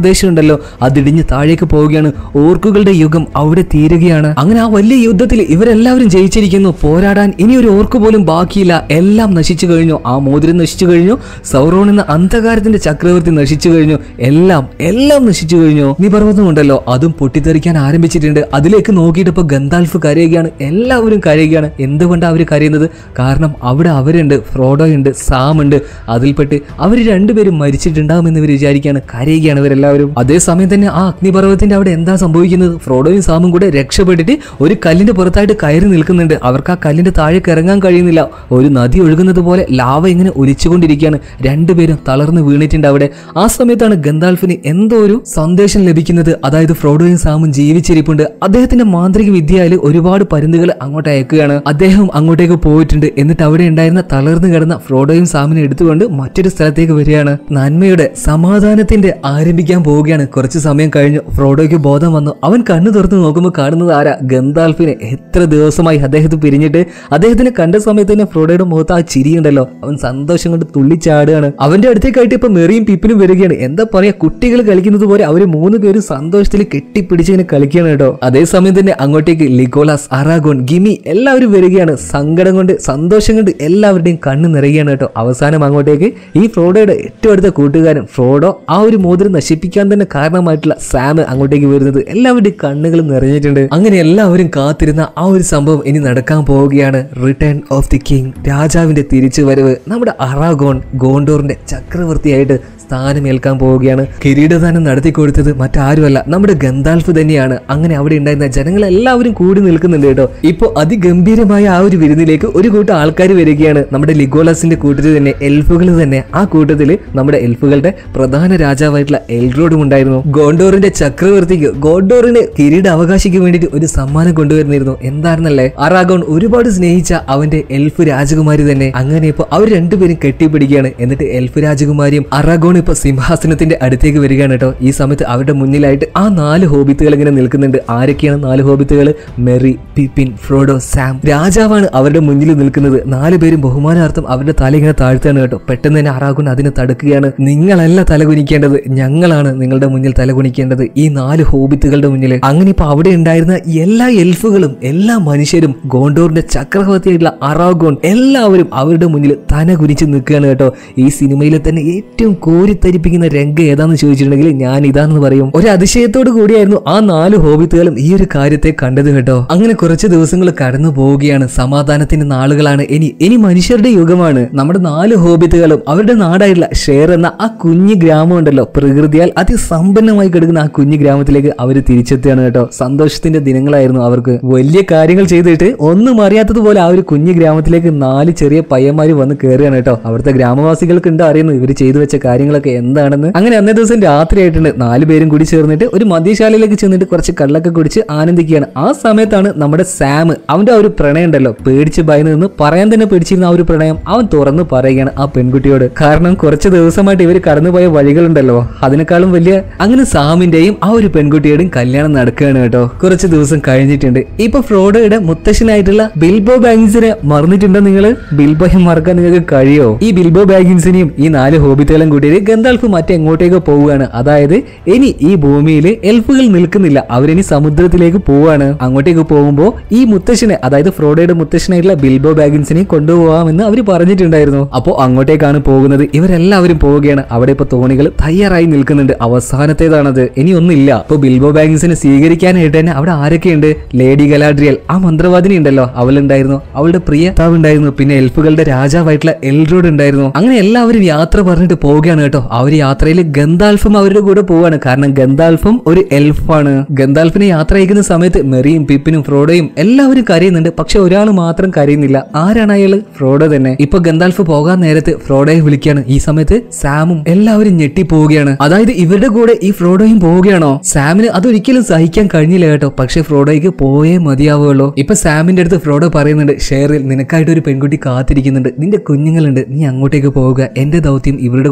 ഉണ്ടല്ലോ അതിടിഞ്ഞ് താഴേക്ക് പോവുകയാണ് ഓർക്കുകളുടെ യുഗം അവിടെ തീരുകയാണ് അങ്ങനെ ആ വലിയ യുദ്ധത്തിൽ ഇവരെല്ലാവരും ജയിച്ചിരിക്കുന്നു പോരാടാൻ ഇനി ഒരു ഓർക്ക് പോലും ബാക്കിയില്ല എല്ലാം നശിച്ചു കഴിഞ്ഞു ആ മോതിരം നശിച്ചു കഴിഞ്ഞു സൗറോൺ എന്ന അന്ധകാരത്തിന്റെ ചക്രവർത്തി നശിച്ചു കഴിഞ്ഞു എല്ലാം എല്ലാം നശിച്ചു കഴിഞ്ഞു നിപർവ്വതം ഉണ്ടല്ലോ അതും പൊട്ടിത്തെറിക്കാൻ ആരംഭിച്ചിട്ടുണ്ട് അതിലേക്ക് നോക്കിയിട്ട് ഇപ്പൊ ഗന്താൽഫ് കരയുകയാണ് എല്ലാവരും കരയുകയാണ് എന്തുകൊണ്ടാണ് അവർ കരയുന്നത് കാരണം അവിടെ അവരുണ്ട് ഫ്രോഡോ ഉണ്ട് സാം ഉണ്ട് അതിൽപ്പെട്ട് അവർ രണ്ടുപേരും മരിച്ചിട്ടുണ്ടാവുമെന്ന് ഇവർ വിചാരിക്കുകയാണ് കരയുകയാണ് ഇവരെല്ലാവരും അതേസമയം തന്നെ ആ അഗ്നിപർവ്വതത്തിന്റെ അവിടെ എന്താ സംഭവിക്കുന്നത് ഫ്രോഡോയും സാമും കൂടെ രക്ഷപ്പെട്ടിട്ട് ഒരു കല്ലിന്റെ പുറത്തായിട്ട് കയറി നിൽക്കുന്നുണ്ട് അവർക്ക് ആ കല്ലിന്റെ താഴേക്ക് ഇറങ്ങാൻ കഴിയുന്നില്ല ഒരു നദി ഒഴുകുന്നത് പോലെ ലാവ ഇങ്ങനെ ഒലിച്ചുകൊണ്ടിരിക്കുകയാണ് രണ്ടുപേരും തളർന്ന് വീണിട്ടുണ്ട് അവിടെ ആ സമയത്താണ് ഗന്താൽഫിന് എന്തോ ഒരു സന്ദേശം ലഭിക്കുന്നത് അതായത് ഫ്രോഡോയും സാമും ജീവിച്ചിരിപ്പുണ്ട് അദ്ദേഹത്തിന്റെ മാന്ത്രിക വിദ്യയിൽ ഒരുപാട് പരുന്തുകൾ അങ്ങോട്ട് അയക്കുകയാണ് അദ്ദേഹം അങ്ങോട്ടേക്ക് പോയിട്ടുണ്ട് എന്നിട്ട് അവിടെ ഉണ്ടായിരുന്ന തളർന്നു കിടന്ന ഫ്രോഡോയും സാമിനെ എടുത്തുകൊണ്ട് മറ്റൊരു സ്ഥലത്തേക്ക് വരികയാണ് നന്മയുടെ സമാധാനത്തിന്റെ ആരംഭിക്കാൻ പോവുകയാണ് കുറച്ച് സമയം കഴിഞ്ഞു ഫ്രോഡോയ്ക്ക് ബോധം വന്നു അവൻ കണ്ണു തുറന്ന് നോക്കുമ്പോൾ കാണുന്നത് ആരാ ഗന്താൽഫിനെ എത്ര ദിവസമായി അദ്ദേഹത്തെ പിരിഞ്ഞിട്ട് അദ്ദേഹത്തിനെ കണ്ട സമയത്ത് തന്നെ ഫ്രോഡോയുടെ മുഖത്ത് ആ ചിരിയുണ്ടല്ലോ അവൻ സന്തോഷം കൊണ്ട് തുള്ളിച്ചാടുകയാണ് അവന്റെ അടുത്തേക്കായിട്ട് ഇപ്പൊ മെറിയും പിപ്പിനും വരികയാണ് എന്താ പറയാ കുട്ടികൾ കളിക്കുന്നത് പോലെ അവര് മൂന്ന് പേരും സന്തോഷത്തിൽ കെട്ടിപ്പിടിച്ചിങ്ങനെ കളിക്കുകയാണ് കേട്ടോ അതേസമയം തന്നെ അങ്ങോട്ടേക്ക് ലിഗോളാസ് അറാഗോൺ ഗിമി എല്ലാവരും വരികയാണ് സങ്കടം കൊണ്ട് സന്തോഷം കൊണ്ട് എല്ലാവരുടെയും കണ്ണ് നിറയുകയാണ് കേട്ടോ അവസാനം അങ്ങോട്ടേക്ക് ഈ ഫ്രോഡോയുടെ ഏറ്റവും അടുത്ത കൂട്ടുകാരൻ ഫ്രോഡോ ആ ഒരു മോതിരം നശിപ്പിക്കാൻ തന്നെ കാരണമായിട്ടുള്ള സാം അങ്ങോട്ടേക്ക് വരുന്നത് എല്ലാവരുടെയും കണ്ണുകളും നിറഞ്ഞിട്ടുണ്ട് അങ്ങനെ എല്ലാവരും കാത്തിരുന്ന ആ ഒരു സംഭവം ഇനി നടക്കാൻ പോവുകയാണ് റിട്ടേൺ ഓഫ് ദി കിങ് രാജാവിന്റെ തിരിച്ചു വരവ് നമ്മുടെ അറാഗോൺ ഗോണ്ടോറിന്റെ ചക്രവർത്തിയായിട്ട് സ്ഥാനമേൽക്കാൻ പോവുകയാണ് കിരീടദാനം നടത്തി കൊടുത്തത് മറ്റാരുമല്ല നമ്മുടെ ഗന്താൽഫ് തന്നെയാണ് അങ്ങനെ അവിടെ ഉണ്ടായിരുന്ന ജനങ്ങൾ എല്ലാവരും കൂടി നിൽക്കുന്നുണ്ട് കേട്ടോ ഇപ്പൊ അതിഗംഭീരമായ ആ ഒരു വിരുന്നിലേക്ക് ഒരു കൂട്ടം ആൾക്കാർ വരികയാണ് നമ്മുടെ ലിഗോളസിന്റെ കൂട്ടത്തിൽ തന്നെ എൽഫുകൾ തന്നെ ആ കൂട്ടത്തിൽ നമ്മുടെ എൽഫുകളുടെ പ്രധാന രാജാവായിട്ടുള്ള എൽറോഡും ഉണ്ടായിരുന്നു ഗോണ്ടോറിന്റെ ചക്രവർത്തിക്ക് ഗോണ്ടോറിന് കിരീട അവകാശിക്ക് വേണ്ടിയിട്ട് ഒരു സമ്മാനം കൊണ്ടുവരുന്നിരുന്നു എന്താണെന്നല്ലേ അറാഗോൺ ഒരുപാട് സ്നേഹിച്ച അവന്റെ എൽഫ് രാജകുമാരി തന്നെ അങ്ങനെ ഇപ്പൊ അവർ രണ്ടുപേരും കെട്ടിപ്പിടിക്കുകയാണ് എന്നിട്ട് എൽഫ് രാജകുമാരിയും അറാഗോൺ ഇപ്പൊ സിംഹാസനത്തിന്റെ അടുത്തേക്ക് വരികയാണ് കേട്ടോ ഈ സമയത്ത് അവരുടെ മുന്നിലായിട്ട് ആ നാല് ഹോബിത്തുകൾ ഇങ്ങനെ നിൽക്കുന്നുണ്ട് ആരൊക്കെയാണ് നാല് ഹോബിത്തുകൾ മെറി പിപ്പിൻ ഫ്രോഡോ സാം രാജാവാണ് അവരുടെ മുന്നിൽ നിൽക്കുന്നത് നാല് പേരും ബഹുമാനാർത്ഥം അവരുടെ തല ഇങ്ങനെ താഴ്ത്തുകയാണ് കേട്ടോ പെട്ടെന്ന് തന്നെ അറാഗോൺ അതിനെ തടുക്കുകയാണ് നിങ്ങളല്ല തലകുനിക്കേണ്ടത് ഞങ്ങളാണ് നിങ്ങളുടെ മുന്നിൽ തലകുനിക്കേണ്ടത് ഈ നാല് ഹോബിത്തുകളുടെ മുന്നിൽ അങ്ങനെ ഇപ്പൊ അവിടെ ഉണ്ടായിരുന്ന എല്ലാ എൽഫുകളും എല്ലാ മനുഷ്യരും ഗോണ്ടോറിന്റെ ചക്രവർത്തിയായിട്ടുള്ള അറാഗോൺ എല്ലാവരും അവരുടെ മുന്നിൽ തന കുനിച്ച് നിൽക്കുകയാണ് കേട്ടോ ഈ സിനിമയിലെ തന്നെ ഏറ്റവും കോരിത്തരിപ്പിക്കുന്ന രംഗം ഏതാന്ന് ചോദിച്ചിട്ടുണ്ടെങ്കിൽ ഞാൻ ഇതാണെന്ന് പറയും ഒരു അതിശയത്തോട് കൂടിയായിരുന്നു ആ നാല് ഹോബിത്തുകളും ഈ ഒരു കാര്യത്തെ കണ്ടത് കേട്ടോ അങ്ങനെ കുറച്ച് ദിവസങ്ങൾ കടന്നു പോവുകയാണ് സമാധാനത്തിന്റെ നാളുകളാണ് ഇനി ഇനി മനുഷ്യരുടെ യുഗമാണ് നമ്മുടെ നാല് ഹോബിത്തുകളും അവരുടെ നാടായിട്ടുള്ള ഷെയർ എന്ന ആ കുഞ്ഞു ഗ്രാമം ഉണ്ടല്ലോ പ്രകൃതിയാൽ അതിസമ്പന്നമായി കിടക്കുന്ന ആ കുഞ്ഞു ഗ്രാമത്തിലേക്ക് അവർ തിരിച്ചെത്തുകയാണ് കേട്ടോ സന്തോഷത്തിന്റെ ദിനങ്ങളായിരുന്നു അവർക്ക് വലിയ കാര്യങ്ങൾ ചെയ്തിട്ട് ഒന്നും അറിയാത്തതുപോലെ ആ ഒരു കുഞ്ഞു ഗ്രാമത്തിലേക്ക് നാല് ചെറിയ പയ്യന്മാര് വന്ന് കയറുകയാണ് കേട്ടോ അവിടുത്തെ ഗ്രാമവാസികൾക്ക് ഉണ്ട് അറിയുന്നു ഇവർ ചെയ്തു വെച്ച കാര്യങ്ങളൊക്കെ എന്താണെന്ന് അങ്ങനെ അന്നേ ദിവസം രാത്രി ആയിട്ടുണ്ട് നാല് പേരും കൂടി ചേർന്നിട്ട് ഒരു മദ്യശാലയിലേക്ക് ചെന്നിട്ട് കുറച്ച് കള്ളൊക്കെ കുടിച്ച് ആനന്ദിക്കുകയാണ് ആ സമയത്താണ് നമ്മുടെ സാം അവന്റെ ആ ഒരു പ്രണയം ഉണ്ടല്ലോ പേടിച്ച് ഭയന്ന് നിന്ന് പറയാൻ തന്നെ പേടിച്ചിരുന്ന ആ ഒരു പ്രണയം അവൻ തുറന്ന് പറയുകയാണ് ആ പെൺകുട്ടിയോട് കാരണം കുറച്ച് ദിവസമായിട്ട് ഇവർ കടന്നുപോയ വഴികളുണ്ടല്ലോ അതിനേക്കാളും വലിയ അങ്ങനെ സാമിന്റെയും ആ ഒരു പെൺകുട്ടിയുടെയും കല്യാണം നടക്കുകയാണ് കേട്ടോ കുറച്ച് ദിവസം കഴിഞ്ഞിട്ടുണ്ട് ഇപ്പൊ ഫ്രോഡോയുടെ മുത്തശ്ശനായിട്ടുള്ള ബിൽബോ ബാഗിൻസിനെ മറന്നിട്ടുണ്ടോ നിങ്ങൾ ബിൽബോയെ മറക്കാൻ നിങ്ങൾക്ക് കഴിയോ ഈ ബിൽബോ ബാഗിൻസിനെയും ഈ നാല് ഹോബിത്തുകളും കൂട്ടിയിട്ട് ഗന്താൽഫ് മറ്റെങ്ങോട്ടേക്ക് പോവുകയാണ് അതായത് ഇനി ഈ ഭൂമിയിൽ എൽഫുകൾ നിൽക്കുന്നില്ല അവരിനി സമുദ്രത്തിലേക്ക് പോവാണ് അങ്ങോട്ടേക്ക് പോകുമ്പോൾ ഈ മുത്തശ്ശനെ അതായത് ഫ്രോഡോയുടെ മുത്തശ്ശനായിട്ടുള്ള ബിൽബോ ബാഗിൻസിനെ കൊണ്ടുപോകാമെന്ന് അവർ പറഞ്ഞിട്ടുണ്ടായിരുന്നു അപ്പോൾ അങ്ങോട്ടേക്കാണ് പോകുന്നത് ഇവരെല്ലാവരും പോവുകയാണ് അവിടെ ഇപ്പൊ തോണികൾ തയ്യാറായി നിൽക്കുന്നുണ്ട് അവസാനത്തേതാണത് ഇനി ഒന്നില്ല ഇപ്പൊ ബിൽബോ ബാഗിൻസിനെ സ്വീകരിക്കാനായിട്ട് തന്നെ അവിടെ ആരൊക്കെയുണ്ട് ലേഡി ഗലാഡ്രിയൽ ആ മന്ത്രവാദിനി ഉണ്ടല്ലോ അവളുണ്ടായിരുന്നു അവളുടെ പ്രിയ താവ് ഉണ്ടായിരുന്നു പിന്നെ എൽഫുകളുടെ രാജാവായിട്ടുള്ള എൽറോഡ് ഉണ്ടായിരുന്നു അങ്ങനെ എല്ലാവരും യാത്ര പറഞ്ഞിട്ട് പോവുകയാണ് കേട്ടോ ആ ഒരു യാത്രയിൽ ഗന്താൽഫും അവരുടെ കൂടെ പോവാണ് കാരണം ഗന്താൽഫും ഒരു എൽഫാണ് ഗന്താൽഫിനെ യാത്ര അയക്കുന്ന സമയത്ത് മെറിയും പിപ്പിനും ഫ്രോഡോയും എല്ലാവരും കരയുന്നുണ്ട് പക്ഷെ ഒരാൾ മാത്രം കരയുന്നില്ല ആരാണ് അയാള് ഫ്രോഡോ തന്നെ ഇപ്പൊ ഗന്താൽഫ് പോകാൻ നേരത്ത് ഫ്രോഡോയെ വിളിക്കാണ് ഈ സമയത്ത് സാമും എല്ലാവരും ഞെട്ടി പോവുകയാണ് അതായത് ഇവരുടെ കൂടെ ഈ ഫ്രോഡോയും പോവുകയാണോ സാമിന് അതൊരിക്കലും സഹിക്കാൻ കഴിഞ്ഞില്ല കേട്ടോ പക്ഷെ ഫ്രോഡോയ്ക്ക് പോയേ മതിയാവുള്ളൂ ഇപ്പൊ സാമിന്റെ അടുത്ത് ഫ്രോഡോ പറയുന്നുണ്ട് ഷെയറിൽ നിനക്കായിട്ട് ഒരു പെൺകുട്ടി കാത്തിരിക്കുന്നുണ്ട് നിന്റെ കുഞ്ഞുങ്ങളുണ്ട് നീ അങ്ങോട്ടേക്ക് പോവുക എന്റെ ദൗത്യം ഇവരുടെ കൂടെ പോകലാണ്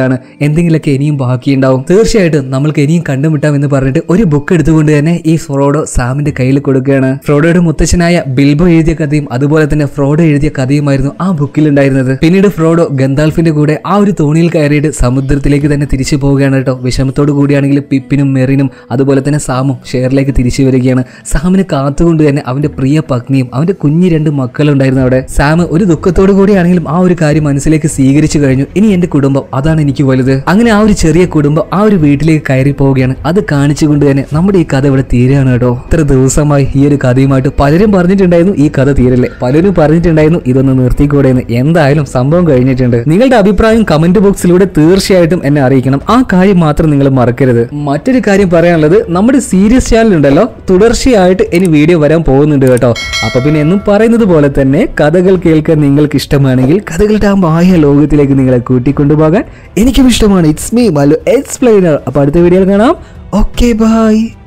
കൂടുതലാണ് എന്തെങ്കിലുമൊക്കെ ഇനിയും ബാക്കിയുണ്ടാവും തീർച്ചയായിട്ടും നമ്മൾക്ക് ഇനിയും കണ്ടുമുട്ടാം എന്ന് പറഞ്ഞിട്ട് ഒരു ബുക്ക് എടുത്തുകൊണ്ട് തന്നെ ഈ ഫ്രോഡോ സാമിന്റെ കയ്യിൽ കൊടുക്കുകയാണ് ഫ്രോഡോയുടെ മുത്തച്ഛനായ ബിൽബോ എഴുതിയ കഥയും അതുപോലെ തന്നെ ഫ്രോഡോ എഴുതിയ കഥയുമായിരുന്നു ആ ബുക്കിൽ ഉണ്ടായിരുന്നത് പിന്നീട് ഫ്രോഡോ ഗന്താൽഫിന്റെ കൂടെ ആ ഒരു തോണിയിൽ കയറിയിട്ട് സമുദ്രത്തിലേക്ക് തന്നെ തിരിച്ചു പോവുകയാണ് കേട്ടോ വിഷമത്തോടു കൂടിയാണെങ്കിൽ പിപ്പിനും മെറിനും അതുപോലെ തന്നെ സാമും ഷെയറിലേക്ക് തിരിച്ചു വരികയാണ് സാമിന് കാത്തുകൊണ്ട് തന്നെ അവന്റെ പ്രിയ പത്നിയും അവന്റെ കുഞ്ഞു രണ്ട് മക്കളുണ്ടായിരുന്നു അവിടെ സാം ഒരു ദുഃഖത്തോടു കൂടിയാണെങ്കിലും ആ ഒരു കാര്യം മനസ്സിലേക്ക് സ്വീകരിച്ചു കഴിഞ്ഞു ഇനി എന്റെ കുടുംബം അതാണ് എനിക്ക് വലുത് അങ്ങനെ ആ ഒരു ചെറിയ കുടുംബം ആ ഒരു വീട്ടിലേക്ക് കയറി പോവുകയാണ് അത് കാണിച്ചുകൊണ്ട് തന്നെ നമ്മുടെ ഈ കഥ ഇവിടെ തീരുകയാണ് കേട്ടോ ഇത്ര ദിവസമായി ഈ ഒരു കഥയുമായിട്ട് പലരും പറഞ്ഞിട്ടുണ്ടായിരുന്നു ഈ കഥ തീരല്ലേ പലരും പറഞ്ഞിട്ടുണ്ടായിരുന്നു ഇതൊന്ന് നിർത്തിക്കൂടെ എന്ന് എന്തായാലും സംഭവം കഴിഞ്ഞിട്ടുണ്ട് നിങ്ങളുടെ അഭിപ്രായം കമന്റ് ബോക്സിലൂടെ തീർച്ചയായിട്ടും എന്നെ അറിയിക്കണം ആ കാര്യം മാത്രം നിങ്ങൾ മറക്കരുത് മറ്റൊരു കാര്യം പറയാനുള്ളത് നമ്മുടെ സീരിയസ് ചാനൽ ഉണ്ടല്ലോ തുടർച്ചയായിട്ട് ഇനി വീഡിയോ വരാൻ പോകുന്നുണ്ട് കേട്ടോ അപ്പൊ പിന്നെ എന്നും പറയുന്നത് പോലെ തന്നെ കഥകൾ കേൾക്കാൻ നിങ്ങൾക്ക് ഇഷ്ടമാണെങ്കിൽ കഥകളുടെ ആ മായ ലോകത്തിലേക്ക് നിങ്ങളെ കൂട്ടിക്കൊണ്ടുപോകാൻ എനിക്കും ഇഷ്ടമാണ് ഇറ്റ്സ് മീ മലു എക്സ്പ്ലെയിനർ അപ്പൊ അടുത്ത വീഡിയോയിൽ കാണാം ഓക്കെ ബൈ